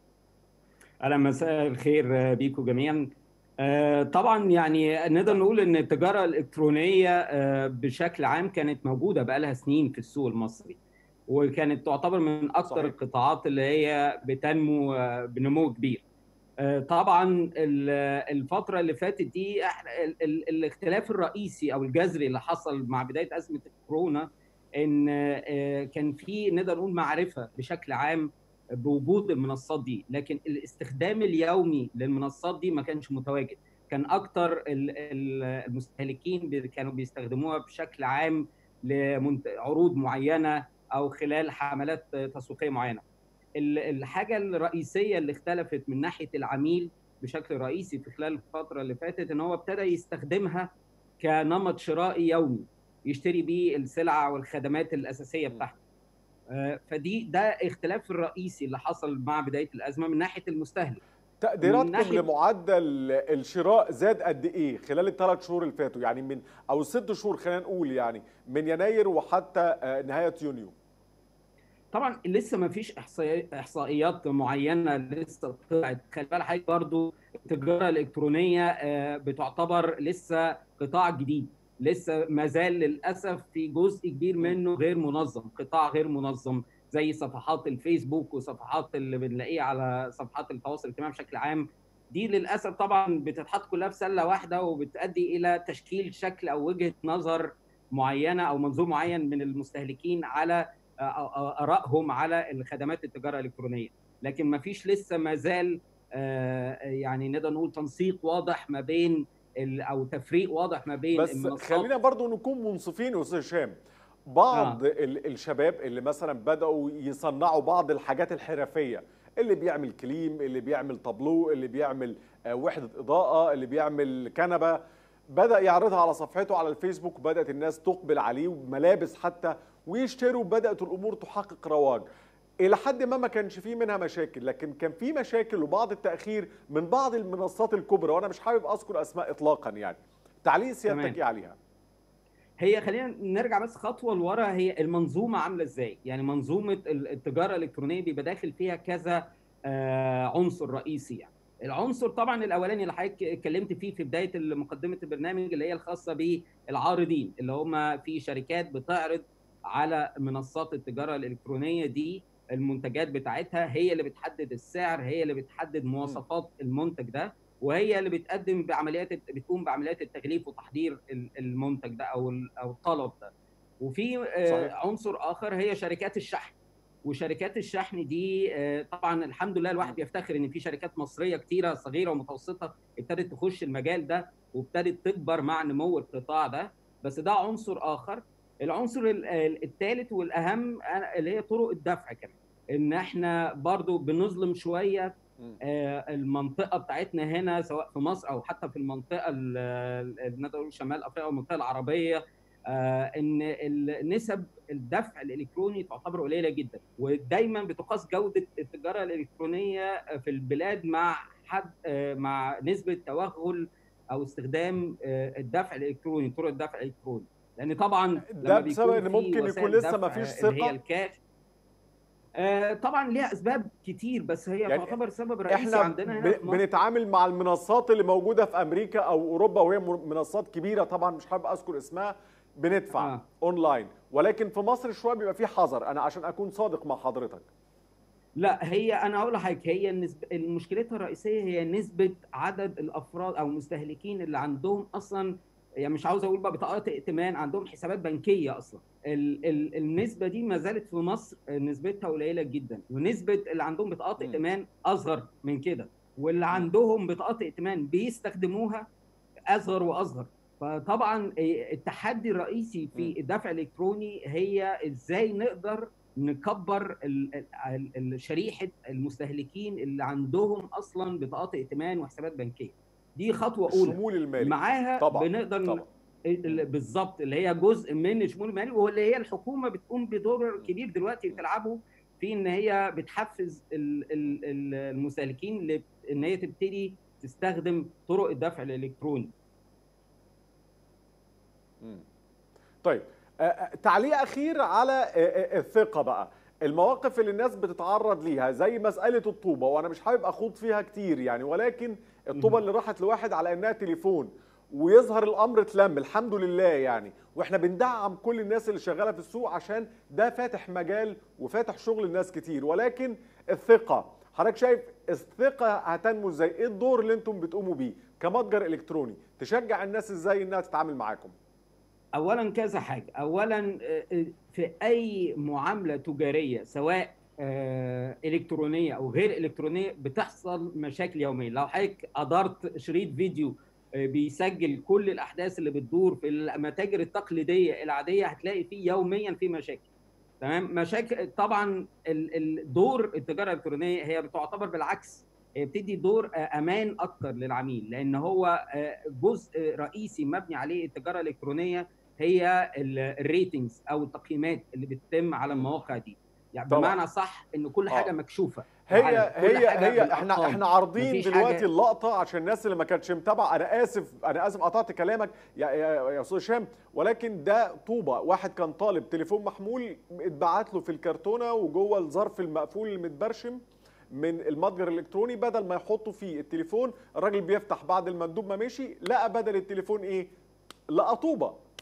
اهلا مساء الخير بيكم جميعا طبعا يعني نقدر نقول ان التجاره الالكترونيه بشكل عام كانت موجوده بقى لها سنين في السوق المصري وكانت تعتبر من اكثر صحيح. القطاعات اللي هي بتنمو بنمو كبير طبعا الفتره اللي فاتت دي الاختلاف الرئيسي او الجذري اللي حصل مع بدايه ازمه الكورونا ان كان في نقدر نقول معرفه بشكل عام بوجود المنصات دي لكن الاستخدام اليومي للمنصات دي ما كانش متواجد كان اكتر المستهلكين كانوا بيستخدموها بشكل عام لعروض معينه او خلال حملات تسويقيه معينه الحاجه الرئيسيه اللي اختلفت من ناحيه العميل بشكل رئيسي في خلال الفتره اللي فاتت ان هو ابتدى يستخدمها كنمط شرائي يومي يشتري بيه السلع والخدمات الاساسيه بتاعته فدي ده اختلاف الرئيسي اللي حصل مع بدايه الازمه من ناحيه المستهلك تقديراتكم ناحية... لمعدل الشراء زاد قد ايه خلال الثلاث شهور اللي فاتوا يعني من او الست شهور خلينا نقول يعني من يناير وحتى نهايه يونيو طبعا لسه ما فيش احصائيات معينه لسه طلعت خلي بالك حضرتك برضه التجاره الالكترونيه بتعتبر لسه قطاع جديد لسه ما زال للاسف في جزء كبير منه غير منظم قطاع غير منظم زي صفحات الفيسبوك وصفحات اللي بنلاقيها على صفحات التواصل الاجتماعي بشكل عام دي للاسف طبعا بتتحط كلها في سله واحده وبتؤدي الى تشكيل شكل او وجهه نظر معينه او منظور معين من المستهلكين على ارائهم على الخدمات التجاره الالكترونيه لكن ما فيش لسه ما زال يعني نقدر نقول تنسيق واضح ما بين او تفريق واضح ما بين بس المنصات خلينا برضو نكون منصفين يا استاذ هشام بعض آه. الشباب اللي مثلا بداوا يصنعوا بعض الحاجات الحرفيه اللي بيعمل كليم اللي بيعمل طابلو اللي بيعمل وحده اضاءه اللي بيعمل كنبه بدا يعرضها على صفحته على الفيسبوك بدات الناس تقبل عليه وملابس حتى ويشتروا بدات الامور تحقق رواج الى حد ما ما كانش فيه منها مشاكل لكن كان في مشاكل وبعض التاخير من بعض المنصات الكبرى وانا مش حابب اذكر اسماء اطلاقا يعني تعليق سيادتك ايه عليها هي خلينا نرجع بس خطوه لورا هي المنظومه عامله ازاي يعني منظومه التجاره الالكترونيه بيبقى داخل فيها كذا عنصر رئيسي يعني العنصر طبعا الاولاني اللي حضرتك اتكلمت فيه في بدايه مقدمه البرنامج اللي هي الخاصه بالعارضين اللي هم في شركات بتعرض على منصات التجاره الالكترونيه دي المنتجات بتاعتها هي اللي بتحدد السعر هي اللي بتحدد مواصفات المنتج ده وهي اللي بتقدم بعمليات بتقوم بعمليات التغليف وتحضير المنتج ده او او الطلب ده وفي صحيح. عنصر اخر هي شركات الشحن وشركات الشحن دي طبعا الحمد لله الواحد بيفتخر ان في شركات مصريه كتيره صغيره ومتوسطه ابتدت تخش المجال ده وابتدت تكبر مع نمو القطاع ده بس ده عنصر اخر العنصر الثالث والاهم اللي هي طرق الدفع كمان ان احنا برضو بنظلم شويه المنطقه بتاعتنا هنا سواء في مصر او حتى في المنطقه نقدر نقول شمال افريقيا او المنطقه العربيه ان نسب الدفع الالكتروني تعتبر قليله جدا ودايما بتقاس جوده التجاره الالكترونيه في البلاد مع حد مع نسبه توغل او استخدام الدفع الالكتروني طرق الدفع الالكتروني لان طبعا ده بسبب ان ممكن يكون لسه ما فيش ثقه هي الكاش آه طبعا ليها اسباب كتير بس هي يعني تعتبر سبب رئيسي احنا عندنا هنا ب... بنتعامل مع المنصات اللي موجوده في امريكا او اوروبا وهي منصات كبيره طبعا مش حابب اذكر اسمها بندفع آه. اونلاين ولكن في مصر شويه بيبقى في حذر انا عشان اكون صادق مع حضرتك لا هي انا هقول لحضرتك هي النسبة مشكلتها الرئيسيه هي نسبه عدد الافراد او المستهلكين اللي عندهم اصلا يعني مش عاوز اقول بقى بطاقات ائتمان عندهم حسابات بنكيه اصلا ال ال النسبه دي ما زالت في مصر نسبتها قليله جدا ونسبه اللي عندهم بطاقات ائتمان اصغر من كده واللي عندهم بطاقات ائتمان بيستخدموها اصغر واصغر فطبعا التحدي الرئيسي في الدفع الالكتروني هي ازاي نقدر نكبر شريحه المستهلكين اللي عندهم اصلا بطاقات ائتمان وحسابات بنكيه دي خطوه اولى الشمول المالي معاها طبعا. بنقدر طبعا. بالظبط اللي هي جزء من الشمول المالي واللي هي الحكومه بتقوم بدور كبير دلوقتي بتلعبه في ان هي بتحفز المستهلكين ان هي تبتدي تستخدم طرق الدفع الالكتروني طيب تعليق اخير على الثقه بقى المواقف اللي الناس بتتعرض ليها زي مساله الطوبه وانا مش حابب اخوض فيها كتير يعني ولكن الطوبه اللي راحت لواحد على انها تليفون ويظهر الامر اتلم الحمد لله يعني واحنا بندعم كل الناس اللي شغاله في السوق عشان ده فاتح مجال وفاتح شغل الناس كتير ولكن الثقه حضرتك شايف الثقه هتنمو ازاي ايه الدور اللي انتم بتقوموا بيه كمتجر الكتروني تشجع الناس ازاي انها تتعامل معاكم اولا كذا حاجه اولا في اي معامله تجاريه سواء الكترونيه او غير الكترونيه بتحصل مشاكل يوميا لو حضرتك قدرت شريط فيديو بيسجل كل الاحداث اللي بتدور في المتاجر التقليديه العاديه هتلاقي فيه يوميا في مشاكل تمام مشاكل طبعا الدور التجاره الالكترونيه هي بتعتبر بالعكس هي بتدي دور امان اكتر للعميل لان هو جزء رئيسي مبني عليه التجاره الالكترونيه هي الريتنجز او التقييمات اللي بتتم على المواقع دي يعني طبعا. بمعنى صح ان كل حاجه آه. مكشوفه هي هي هي احنا احنا عارضين دلوقتي حاجة... اللقطه عشان الناس اللي ما كانتش متابعه انا اسف انا اسف قطعت كلامك يا يا استاذ هشام ولكن ده طوبه واحد كان طالب تليفون محمول اتبعت له في الكرتونه وجوه الظرف المقفول المتبرشم من المتجر الالكتروني بدل ما يحطوا فيه التليفون الراجل بيفتح بعد المندوب ما مشي لقى بدل التليفون ايه لقى طوبه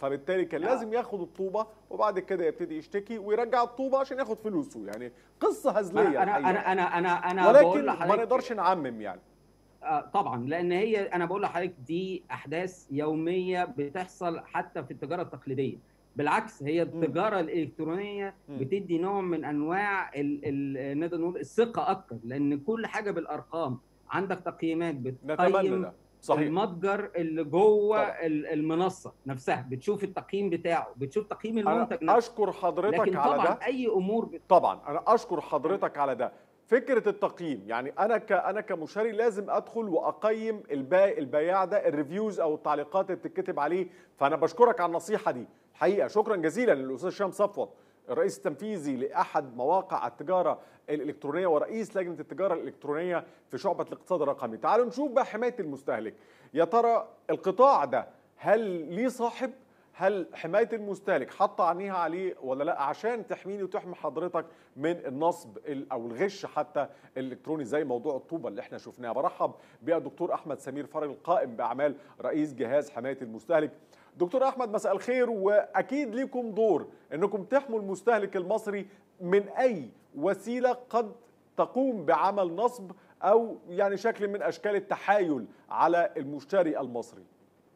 فبالتالي كان لا. لازم ياخد الطوبه وبعد كده يبتدي يشتكي ويرجع الطوبه عشان ياخد فلوسه يعني قصه هزليه انا الحقيقة. انا انا انا انا بقول ولكن ما لحضرتك نقدرش نعمم يعني آه، طبعا لان هي انا بقول لحضرتك دي احداث يوميه بتحصل حتى في التجاره التقليديه بالعكس هي التجاره الالكترونيه مم. بتدي نوع من انواع ال- ال- نقدر نقول الثقه اكتر لان كل حاجه بالارقام عندك تقييمات نتمنى بتقيم ده صحيح المتجر اللي جوه طبعا. ال- المنصه نفسها بتشوف التقييم بتاعه بتشوف تقييم انا المنتج نفسه اشكر حضرتك لكن على طبعا ده اي امور بت... طبعا انا اشكر حضرتك على ده فكره التقييم يعني انا ك انا كمشتري لازم ادخل واقيم الباي البياع ده الريفيوز او التعليقات اللي بتتكتب عليه فانا بشكرك على النصيحه دي حقيقه شكرا جزيلا للاستاذ هشام صفوت الرئيس التنفيذي لاحد مواقع التجاره الالكترونيه ورئيس لجنه التجاره الالكترونيه في شعبه الاقتصاد الرقمي تعالوا نشوف بقى حمايه المستهلك يا ترى القطاع ده هل ليه صاحب هل حمايه المستهلك حاطه عينيها عليه ولا لا عشان تحميني وتحمي حضرتك من النصب ال- او الغش حتى الالكتروني زي موضوع الطوبه اللي احنا شفناها برحب بالدكتور احمد سمير فرج القائم باعمال رئيس جهاز حمايه المستهلك دكتور احمد مساء الخير واكيد ليكم دور انكم تحموا المستهلك المصري من اي وسيله قد تقوم بعمل نصب او يعني شكل من اشكال التحايل على المشتري المصري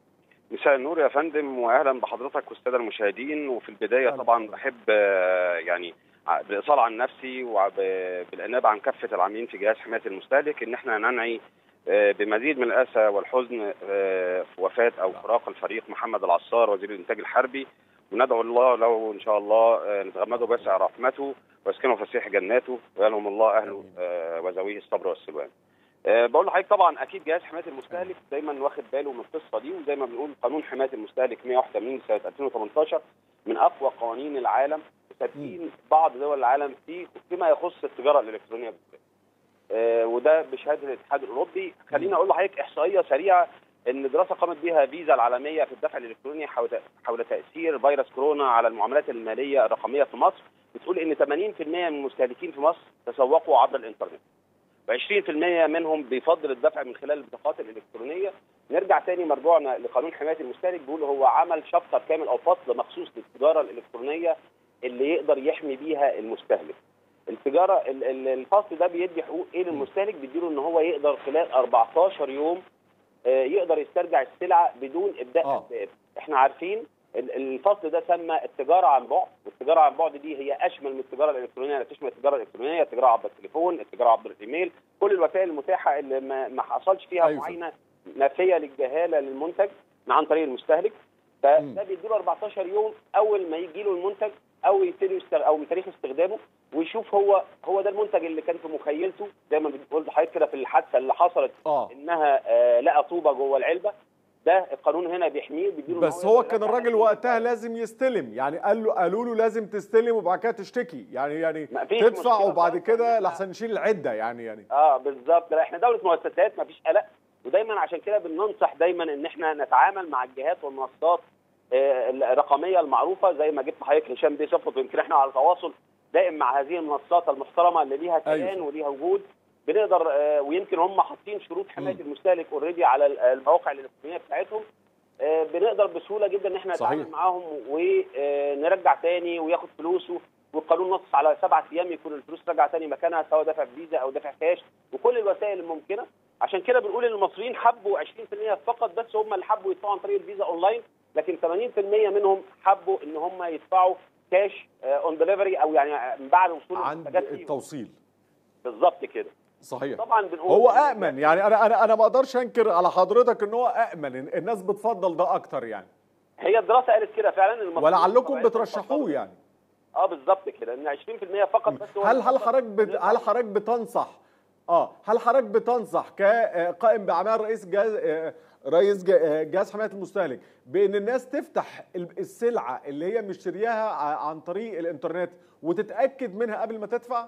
مساء النور يا فندم واهلا بحضرتك والساده المشاهدين وفي البدايه أهلا طبعا بحضرتك. بحب آه، يعني ع- بالاصاله عن نفسي وبالانابه عن كافه العاملين في جهاز حمايه المستهلك ان احنا ننعي آه، بمزيد من الاسى والحزن آه، في وفاه او فراق الفريق محمد العصار وزير الانتاج الحربي وندعو الله له ان شاء الله آه، نتغمده بواسع رحمته ويسكنه فسيح جناته ويلهم الله اهله آمين. آه، وذويه الصبر والسلوان. آه، بقول لحضرتك طبعا اكيد جهاز حمايه المستهلك دايما واخد باله من القصه دي وزي ما بنقول قانون حمايه المستهلك 181 سنه 2018 من اقوى قوانين العالم سابقين بعض دول العالم في فيما يخص التجاره الالكترونيه بالذات. آه، وده بشهاده الاتحاد الاوروبي خليني اقول لحضرتك احصائيه سريعه ان دراسه قامت بها فيزا العالميه في الدفع الالكتروني حول حول تاثير فيروس كورونا على المعاملات الماليه الرقميه في مصر بتقول ان 80% من المستهلكين في مصر تسوقوا عبر الانترنت و20% منهم بيفضل الدفع من خلال البطاقات الالكترونيه نرجع تاني مرجوعنا لقانون حمايه المستهلك بيقول هو عمل شابتر كامل او فصل مخصوص للتجاره الالكترونيه اللي يقدر يحمي بيها المستهلك التجاره ال- ال- الفصل ده بيدي حقوق ايه للمستهلك بيديله ان هو يقدر خلال 14 يوم آه، يقدر يسترجع السلعه بدون ابداء آه. اسباب احنا عارفين ال- الفصل ده سمى التجاره عن بعد والتجاره عن بعد دي هي اشمل من التجاره الالكترونيه اللي تشمل التجاره الالكترونيه التجاره عبر التليفون التجاره عبر الايميل كل الوسائل المتاحه اللي ما, ما حصلش فيها أيوة. معاينه نافيه للجهاله للمنتج عن طريق المستهلك مم. فده بيديله 14 يوم اول ما يجي له المنتج او يبتدي يستغ... او من تاريخ استخدامه ويشوف هو هو ده المنتج اللي كان في مخيلته زي ما بتقول لحضرتك كده في الحادثه اللي حصلت اه انها آه لقى طوبه جوه العلبه ده القانون هنا بيحميه بيديله إن بس هو هو يقدر كان يرجع الراجل نفسه. وقتها لازم يستلم يعني قال له قالوا له لازم تستلم وبعد كده تشتكي يعني يعني ما فيش تدفع مشكلة وبعد خالص. كده لحسن نشيل العده يعني يعني اه بالظبط لا احنا دوله مؤسسات ما فيش قلق ودايما عشان كده بننصح دايما ان احنا نتعامل مع الجهات والمنصات آه، الرقميه المعروفه زي ما جبت حضرتك هشام بيه صفوت ويمكن احنا على تواصل دائم مع هذه المنصات المحترمه اللي ليها كيان أيوة. وليها وجود بنقدر آه، ويمكن هم حاطين شروط حمايه مم. المستهلك اوريدي على ال- المواقع الالكترونيه بتاعتهم آه، بنقدر بسهوله جدا ان احنا صحيح. نتعامل معاهم ونرجع تاني وياخد فلوسه والقانون نص على سبعة ايام يكون الفلوس راجعه تاني مكانها سواء دفع فيزا او دفع كاش وكل الوسائل الممكنه عشان كده بنقول ان المصريين حبوا 20% فقط بس هم اللي حبوا يدفعوا عن طريق الفيزا اونلاين لكن 80% منهم حبوا ان هم يدفعوا كاش اون ديليفري او يعني من بعد وصول عند المنتجات ليهم. التوصيل بالظبط كده صحيح طبعا بنقول هو امن يعني انا انا انا ما اقدرش انكر على حضرتك ان هو امن الناس بتفضل ده اكتر يعني هي الدراسه قالت كده فعلا المصريين ولعلكم طبيعتهم بترشحوه بتفضل- يعني اه بالظبط كده ان 20% فقط بس هو هل اللي هل بيفضل حضرتك بت... يدفع. هل حضرتك بتنصح اه هل حضرتك بتنصح كقائم باعمال رئيس جهاز آه، رئيس ج- آه، جهاز حمايه المستهلك بان الناس تفتح ال- السلعه اللي هي مشترياها ع- عن طريق الانترنت وتتاكد منها قبل ما تدفع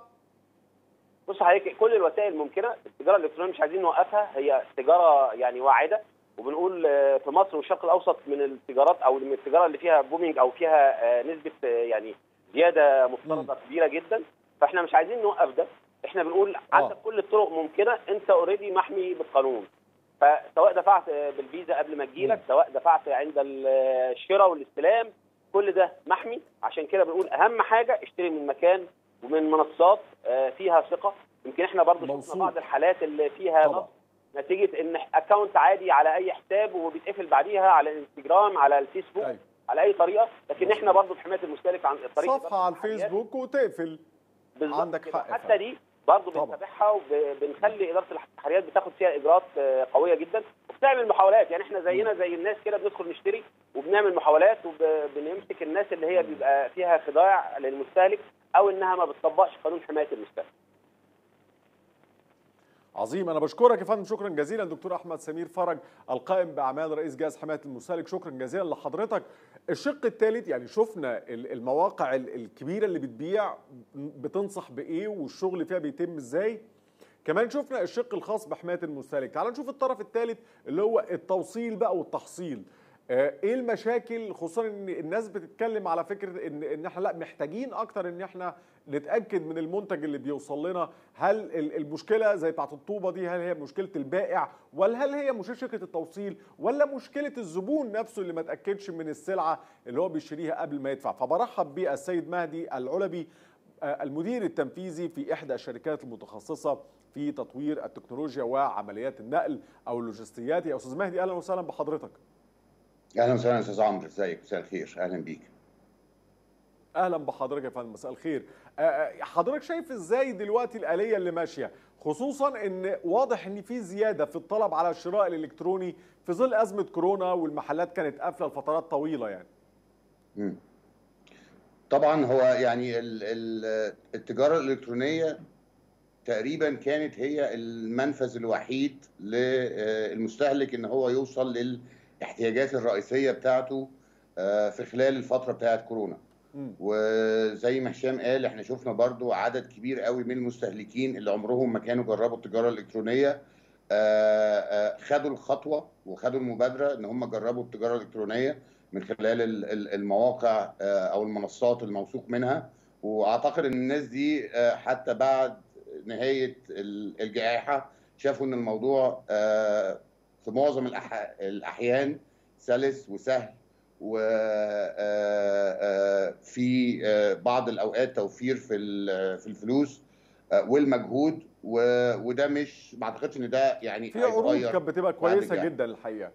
بص حضرتك كل الوسائل ممكنه التجاره الالكترونيه مش عايزين نوقفها هي تجاره يعني واعده وبنقول آه، في مصر والشرق الاوسط من التجارات او من التجاره اللي فيها بومينج او فيها آه، نسبه آه، يعني زياده مفترضه كبيره جدا فاحنا مش عايزين نوقف ده احنا بنقول عندك كل الطرق ممكنه انت اوريدي محمي بالقانون فسواء دفعت بالفيزا قبل ما تجيلك سواء دفعت عند الشراء والاستلام كل ده محمي عشان كده بنقول اهم حاجه اشتري من مكان ومن منصات آه، فيها ثقه يمكن احنا برضو شفنا موثوق. بعض الحالات اللي فيها طبعا. نصب نتيجه ان اكونت عادي على اي حساب وبيتقفل بعديها على الانستجرام على الفيسبوك أيوة. على اي طريقه لكن احنا برضو في حمايه المستهلك عن طريق صفحه على الفيسبوك وتقفل بالظبط عندك كده. حق حتى فعلا. دي برضه طبعا. بنتابعها وبنخلي اداره التحريات بتاخد فيها اجراءات آه، قويه جدا وبتعمل محاولات يعني احنا زينا زي الناس كده بندخل نشتري وبنعمل محاولات وبنمسك الناس اللي هي بيبقى فيها خداع للمستهلك او انها ما بتطبقش قانون حمايه المستهلك عظيم انا بشكرك يا فندم شكرا جزيلا دكتور احمد سمير فرج القائم باعمال رئيس جهاز حمايه المستهلك شكرا جزيلا لحضرتك الشق الثالث يعني شفنا ال- المواقع ال- الكبيره اللي بتبيع بتنصح بايه والشغل فيها بيتم ازاي كمان شفنا الشق الخاص بحمايه المستهلك تعال نشوف الطرف الثالث اللي هو التوصيل بقى والتحصيل آه، ايه المشاكل خصوصا ان الناس بتتكلم على فكره ان ان احنا لا محتاجين اكتر ان احنا نتاكد من المنتج اللي بيوصل لنا هل ال- المشكله زي بتاعت الطوبه دي هل هي مشكله البائع ولا هل هي مشكله شركه التوصيل ولا مشكله الزبون نفسه اللي ما اتاكدش من السلعه اللي هو بيشتريها قبل ما يدفع فبرحب بالسيد مهدي العلبي آه، المدير التنفيذي في احدى الشركات المتخصصه في تطوير التكنولوجيا وعمليات النقل او اللوجستيات يا استاذ مهدي اهلا وسهلا بحضرتك اهلا وسهلا يا استاذ عمرو ازيك مساء الخير اهلا بيك اهلا بحضرتك يا فندم مساء الخير آه، آه، حضرتك شايف ازاي دلوقتي الاليه اللي ماشيه خصوصا ان واضح ان في زياده في الطلب على الشراء الالكتروني في ظل ازمه كورونا والمحلات كانت قافله لفترات طويله يعني مم. طبعا هو يعني ال- ال- التجاره الالكترونيه تقريبا كانت هي المنفذ الوحيد للمستهلك ان هو يوصل للاحتياجات الرئيسيه بتاعته آه، في خلال الفتره بتاعت كورونا مم. وزي ما هشام قال احنا شفنا برضو عدد كبير قوي من المستهلكين اللي عمرهم ما كانوا جربوا التجاره الالكترونيه آه، آه، خدوا الخطوه وخدوا المبادره ان هم جربوا التجاره الالكترونيه من خلال ال- ال- المواقع آه، او المنصات الموثوق منها واعتقد ان الناس دي آه، حتى بعد نهايه ال- الجائحه شافوا ان الموضوع آه، في معظم الأح- الاحيان سلس وسهل وفي بعض الاوقات توفير في ال- في الفلوس آه، والمجهود و- وده مش ما اعتقدش ان ده يعني في عروض هيتغير كانت بتبقى بعد كويسه الجائحة. جدا الحقيقه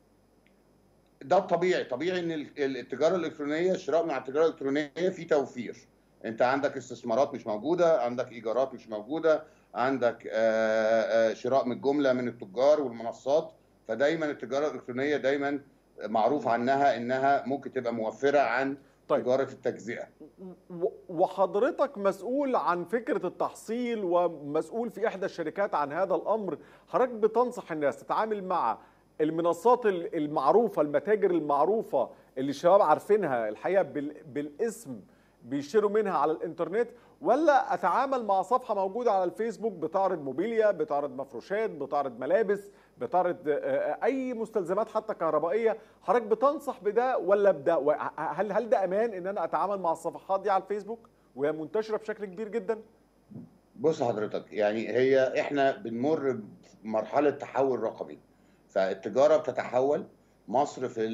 ده الطبيعي طبيعي ان ال- ال- التجاره الالكترونيه الشراء مع التجاره الالكترونيه في توفير انت عندك استثمارات مش موجوده عندك ايجارات مش موجوده عندك آه، آه، شراء من الجمله من التجار والمنصات فدايما التجاره الالكترونيه دايما معروف عنها انها ممكن تبقى موفره عن طيب. تجاره التجزئه و- وحضرتك مسؤول عن فكرة التحصيل ومسؤول في إحدى الشركات عن هذا الأمر حضرتك بتنصح الناس تتعامل مع المنصات ال- المعروفة المتاجر المعروفة اللي الشباب عارفينها الحقيقة بال- بالاسم بيشتروا منها على الانترنت ولا اتعامل مع صفحه موجوده على الفيسبوك بتعرض موبيليا بتعرض مفروشات بتعرض ملابس بتعرض آه، آه، اي مستلزمات حتى كهربائيه حضرتك بتنصح بده ولا بده و- هل هل ده امان ان انا اتعامل مع الصفحات دي على الفيسبوك وهي منتشره بشكل كبير جدا بص حضرتك يعني هي احنا بنمر بمرحله تحول رقمي فالتجاره بتتحول مصر في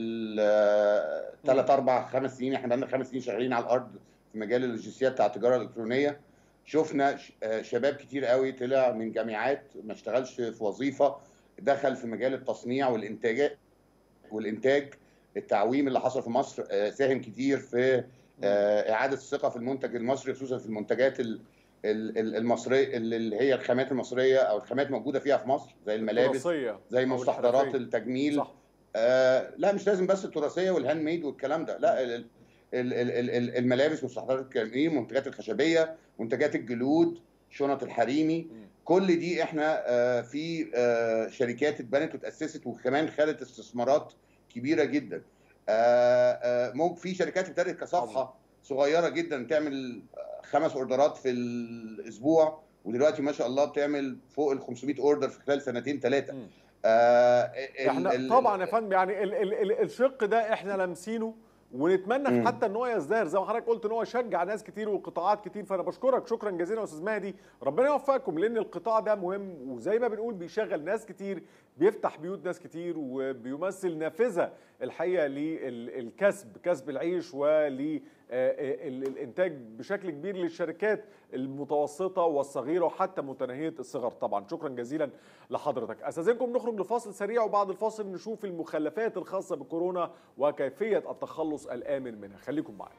الثلاث اربع خمس سنين احنا بقالنا خمس سنين شغالين على الارض في مجال اللوجستيات بتاع التجاره الالكترونيه شفنا ش- آه، شباب كتير قوي طلع من جامعات ما اشتغلش في وظيفه دخل في مجال التصنيع والانتاج والانتاج التعويم اللي حصل في مصر آه، ساهم كتير في آه، اعاده الثقه في المنتج المصري خصوصا في المنتجات ال- ال- ال- المصريه اللي هي الخامات المصريه او الخامات موجوده فيها في مصر زي الملابس التراثية زي أو مستحضرات الحرفية. التجميل صح آه لا مش لازم بس التراثيه والهاند ميد والكلام ده لا ال- ال- ال- ال- ال- الملابس مستحضرات التجميل منتجات الخشبيه منتجات الجلود شنط الحريمي كل دي احنا آه في آه شركات اتبنت وتاسست وكمان خدت استثمارات كبيره جدا آه آه ممكن في شركات ابتدت كصفحه صغيره جدا تعمل آه، خمس اوردرات في الاسبوع ودلوقتي ما شاء الله بتعمل فوق ال 500 اوردر في خلال سنتين ثلاثه مم. آه ال- احنا ال- طبعا يا فندم يعني ال ال ال الشق ده احنا لامسينه ونتمنى مم. حتى ان هو يزدهر زي ما حضرتك قلت ان هو يشجع ناس كتير وقطاعات كتير فانا بشكرك شكرا جزيلا يا استاذ مهدي ربنا يوفقكم لان القطاع ده مهم وزي ما بنقول بيشغل ناس كتير بيفتح بيوت ناس كتير وبيمثل نافذه الحقيقه للكسب كسب العيش وللانتاج بشكل كبير للشركات المتوسطه والصغيره وحتى متناهيه الصغر طبعا شكرا جزيلا لحضرتك استاذنكم نخرج لفاصل سريع وبعد الفاصل نشوف المخلفات الخاصه بكورونا وكيفيه التخلص الامن منها خليكم معنا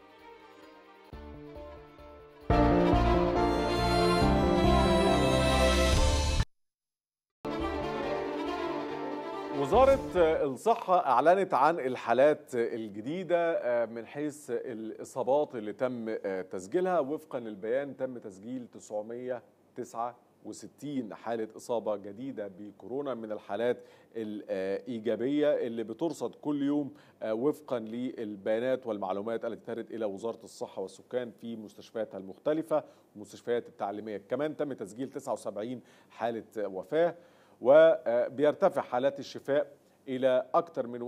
وزارة الصحة أعلنت عن الحالات الجديدة من حيث الإصابات اللي تم تسجيلها وفقا للبيان تم تسجيل 969 حالة إصابة جديدة بكورونا من الحالات الإيجابية اللي بترصد كل يوم وفقا للبيانات والمعلومات التي ترد إلى وزارة الصحة والسكان في مستشفياتها المختلفة والمستشفيات التعليمية كمان تم تسجيل 79 حالة وفاة وبيرتفع حالات الشفاء إلى أكثر من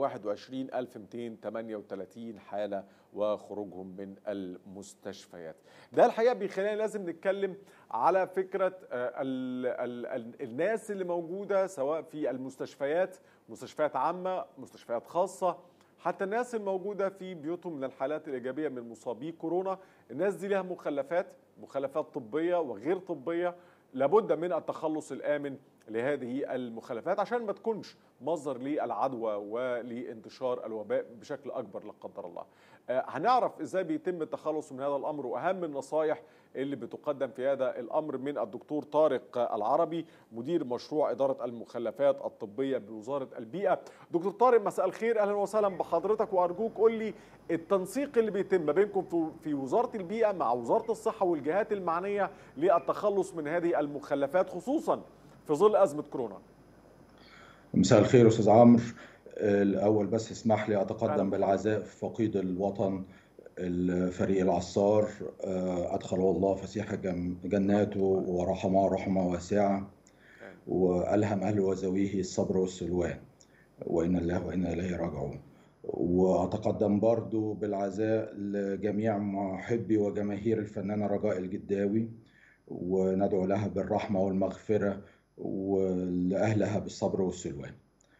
21238 حالة وخروجهم من المستشفيات ده الحقيقة بيخلينا لازم نتكلم على فكرة ال ال ال الناس اللي موجودة سواء في المستشفيات مستشفيات عامة مستشفيات خاصة حتى الناس الموجودة في بيوتهم من الحالات الإيجابية من مصابي كورونا الناس دي لها مخلفات مخلفات طبية وغير طبية لابد من التخلص الآمن لهذه المخلفات عشان ما تكونش مصدر للعدوى ولانتشار الوباء بشكل اكبر لا قدر الله. هنعرف ازاي بيتم التخلص من هذا الامر واهم النصائح اللي بتقدم في هذا الامر من الدكتور طارق العربي مدير مشروع اداره المخلفات الطبيه بوزاره البيئه. دكتور طارق مساء الخير اهلا وسهلا بحضرتك وارجوك قول لي التنسيق اللي بيتم ما بينكم في وزاره البيئه مع وزاره الصحه والجهات المعنيه للتخلص من هذه المخلفات خصوصا في ظل ازمه كورونا. مساء الخير استاذ عمرو الاول بس اسمح لي اتقدم بالعزاء في فقيد الوطن الفريق العصار ادخله الله فسيح جناته ورحمه رحمه واسعه والهم اهله وذويه الصبر والسلوان وانا الله وانا اليه راجعون واتقدم برضو بالعزاء لجميع محبي وجماهير الفنانه رجاء الجداوي وندعو لها بالرحمه والمغفره ولأهلها بالصبر والسلوان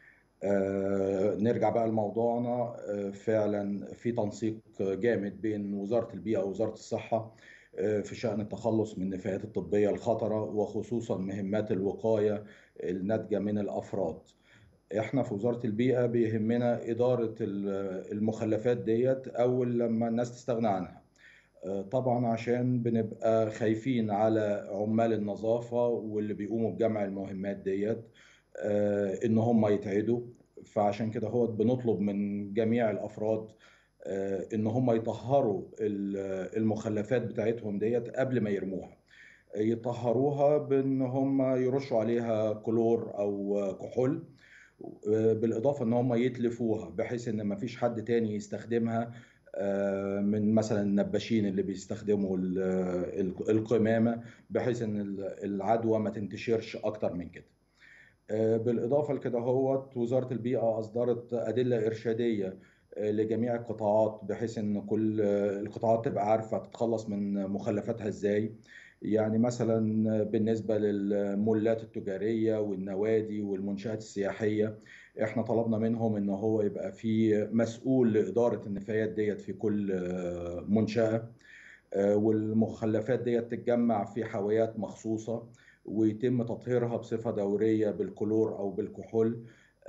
آه نرجع بقى لموضوعنا آه فعلا في تنسيق جامد بين وزارة البيئة ووزارة الصحة آه في شأن التخلص من النفايات الطبية الخطرة وخصوصا مهمات الوقاية الناتجة من الأفراد احنا في وزارة البيئة بيهمنا إدارة المخلفات ديت أول لما الناس تستغنى عنها طبعا عشان بنبقى خايفين على عمال النظافة واللي بيقوموا بجمع المهمات ديت ان هم يتعدوا فعشان كده هو بنطلب من جميع الافراد ان هم يطهروا المخلفات بتاعتهم ديت قبل ما يرموها يطهروها بان هم يرشوا عليها كلور او كحول بالاضافه ان هم يتلفوها بحيث ان ما فيش حد تاني يستخدمها من مثلا النباشين اللي بيستخدموا القمامه بحيث ان العدوى ما تنتشرش اكتر من كده. بالاضافه لكده هوت وزاره البيئه اصدرت ادله ارشاديه لجميع القطاعات بحيث ان كل القطاعات تبقى عارفه تتخلص من مخلفاتها ازاي. يعني مثلا بالنسبه للمولات التجاريه والنوادي والمنشات السياحيه احنا طلبنا منهم ان هو يبقى في مسؤول لاداره النفايات ديت في كل منشاه والمخلفات ديت تتجمع في حاويات مخصوصه ويتم تطهيرها بصفه دوريه بالكلور او بالكحول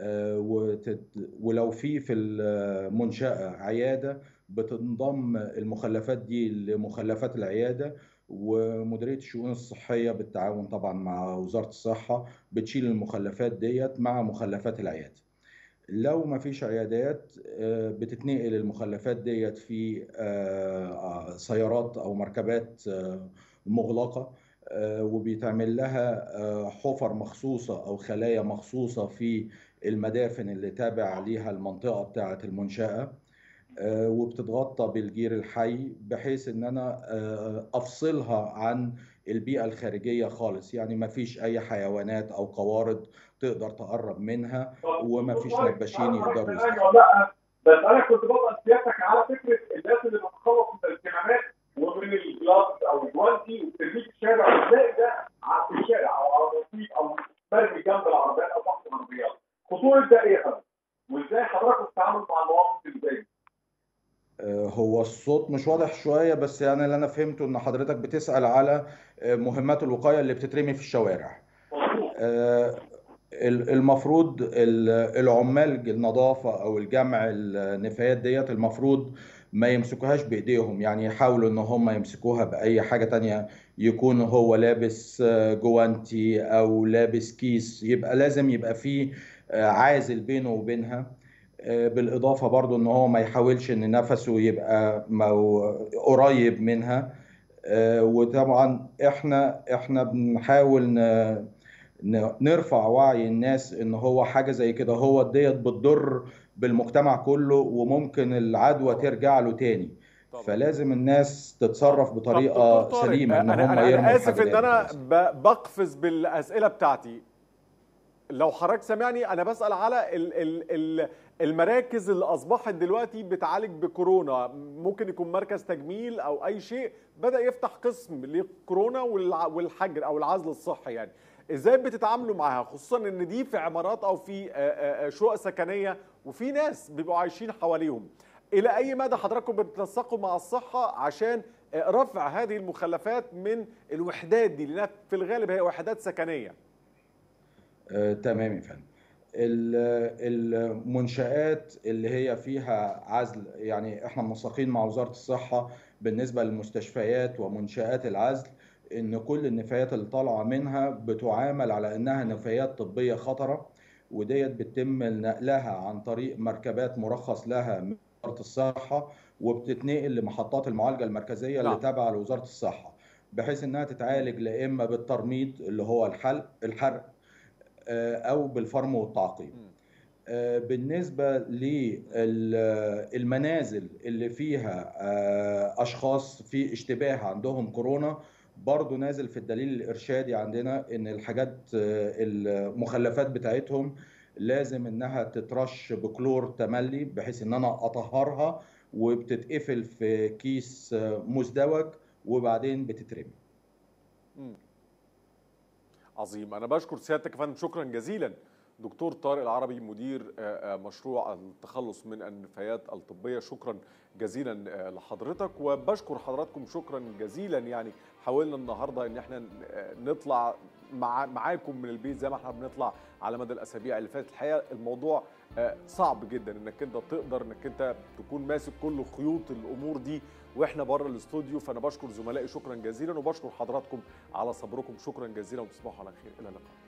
ولو في في المنشاه عياده بتنضم المخلفات دي لمخلفات العياده ومديريه الشؤون الصحيه بالتعاون طبعا مع وزاره الصحه بتشيل المخلفات ديت مع مخلفات العياده. لو ما فيش عيادات بتتنقل المخلفات ديت في سيارات او مركبات مغلقه وبيتعمل لها حفر مخصوصه او خلايا مخصوصه في المدافن اللي تابع ليها المنطقه بتاعه المنشاه وبتتغطى بالجير الحي بحيث ان انا افصلها عن البيئه الخارجيه خالص يعني ما فيش اي حيوانات او قوارض تقدر تقرب منها وما فيش نباشين يقدروا لا بس انا كنت بسال سيادتك على فكره الناس اللي بتخلص من الكمامات ومن الجلاس او الجوانتي وبترميه في الشارع وتلاقي ده في الشارع او على الرصيف او مرمي جنب العربيات او تحت العربيات ده ايه يا فندم؟ وازاي حضرتك بتتعامل مع المواقف اللي زي دي؟ آه، هو الصوت مش واضح شوية بس يعني اللي أنا فهمته إن حضرتك بتسأل على آه، مهمات الوقاية اللي بتترمي في الشوارع. آه، ال- المفروض ال- العمال النظافة أو الجمع النفايات ديت المفروض ما يمسكوهاش بإيديهم يعني يحاولوا إن هم يمسكوها بأي حاجة تانية يكون هو لابس آه، جوانتي أو لابس كيس يبقى لازم يبقى فيه آه، عازل بينه وبينها آه، بالإضافة برضو إن هو ما يحاولش إن نفسه يبقى مو- قريب منها آه، وطبعا إحنا إحنا بنحاول ن- ن- نرفع وعي الناس ان هو حاجه زي كده هو ديت بتضر بالمجتمع كله وممكن العدوى ترجع له تاني فلازم الناس تتصرف بطريقه دكتور طارق سليمه ان انا هم انا, يرموا أنا اسف الحاجة ان ديت انا بس. ب- بقفز بالاسئله بتاعتي لو حضرتك سامعني انا بسال على ال ال ال المراكز اللي اصبحت دلوقتي بتعالج بكورونا ممكن يكون مركز تجميل او اي شيء بدا يفتح قسم لكورونا والع- والحجر او العزل الصحي يعني ازاي بتتعاملوا معاها خصوصا ان دي في عمارات او في آه، آه، آه، شقق سكنيه وفي ناس بيبقوا عايشين حواليهم الى اي مدى حضراتكم بتنسقوا مع الصحه عشان آه، رفع هذه المخلفات من الوحدات دي لانها في الغالب هي وحدات سكنيه آه، تمام يا فندم ال- المنشآت اللي هي فيها عزل يعني احنا منسقين مع وزارة الصحة بالنسبة للمستشفيات ومنشآت العزل ان كل النفايات اللي طالعة منها بتعامل على انها نفايات طبية خطرة وديت بتتم نقلها عن طريق مركبات مرخص لها من وزارة الصحة وبتتنقل لمحطات المعالجة المركزية اللي نعم. تابعة لوزارة الصحة بحيث انها تتعالج لا اما بالترميد اللي هو الحلق الحرق آه، او بالفرم والتعقيم آه، بالنسبه للمنازل اللي فيها آه، اشخاص في اشتباه عندهم كورونا برضو نازل في الدليل الارشادي عندنا ان الحاجات آه، المخلفات بتاعتهم لازم انها تترش بكلور تملي بحيث ان انا اطهرها وبتتقفل في كيس آه، مزدوج وبعدين بتترمي مم. عظيم انا بشكر سيادتك يا فندم شكرا جزيلا دكتور طارق العربي مدير آه، آه، مشروع التخلص من النفايات الطبيه شكرا جزيلا آه، لحضرتك وبشكر حضراتكم شكرا جزيلا يعني حاولنا النهارده ان احنا آه، نطلع مع معاكم من البيت زي ما احنا بنطلع على مدى الاسابيع اللي فاتت الحقيقه الموضوع آه، صعب جدا انك انت تقدر انك انت تكون ماسك كل خيوط الامور دي واحنا بره الاستوديو فانا بشكر زملائي شكرا جزيلا وبشكر حضراتكم على صبركم شكرا جزيلا وتصبحوا على خير الى اللقاء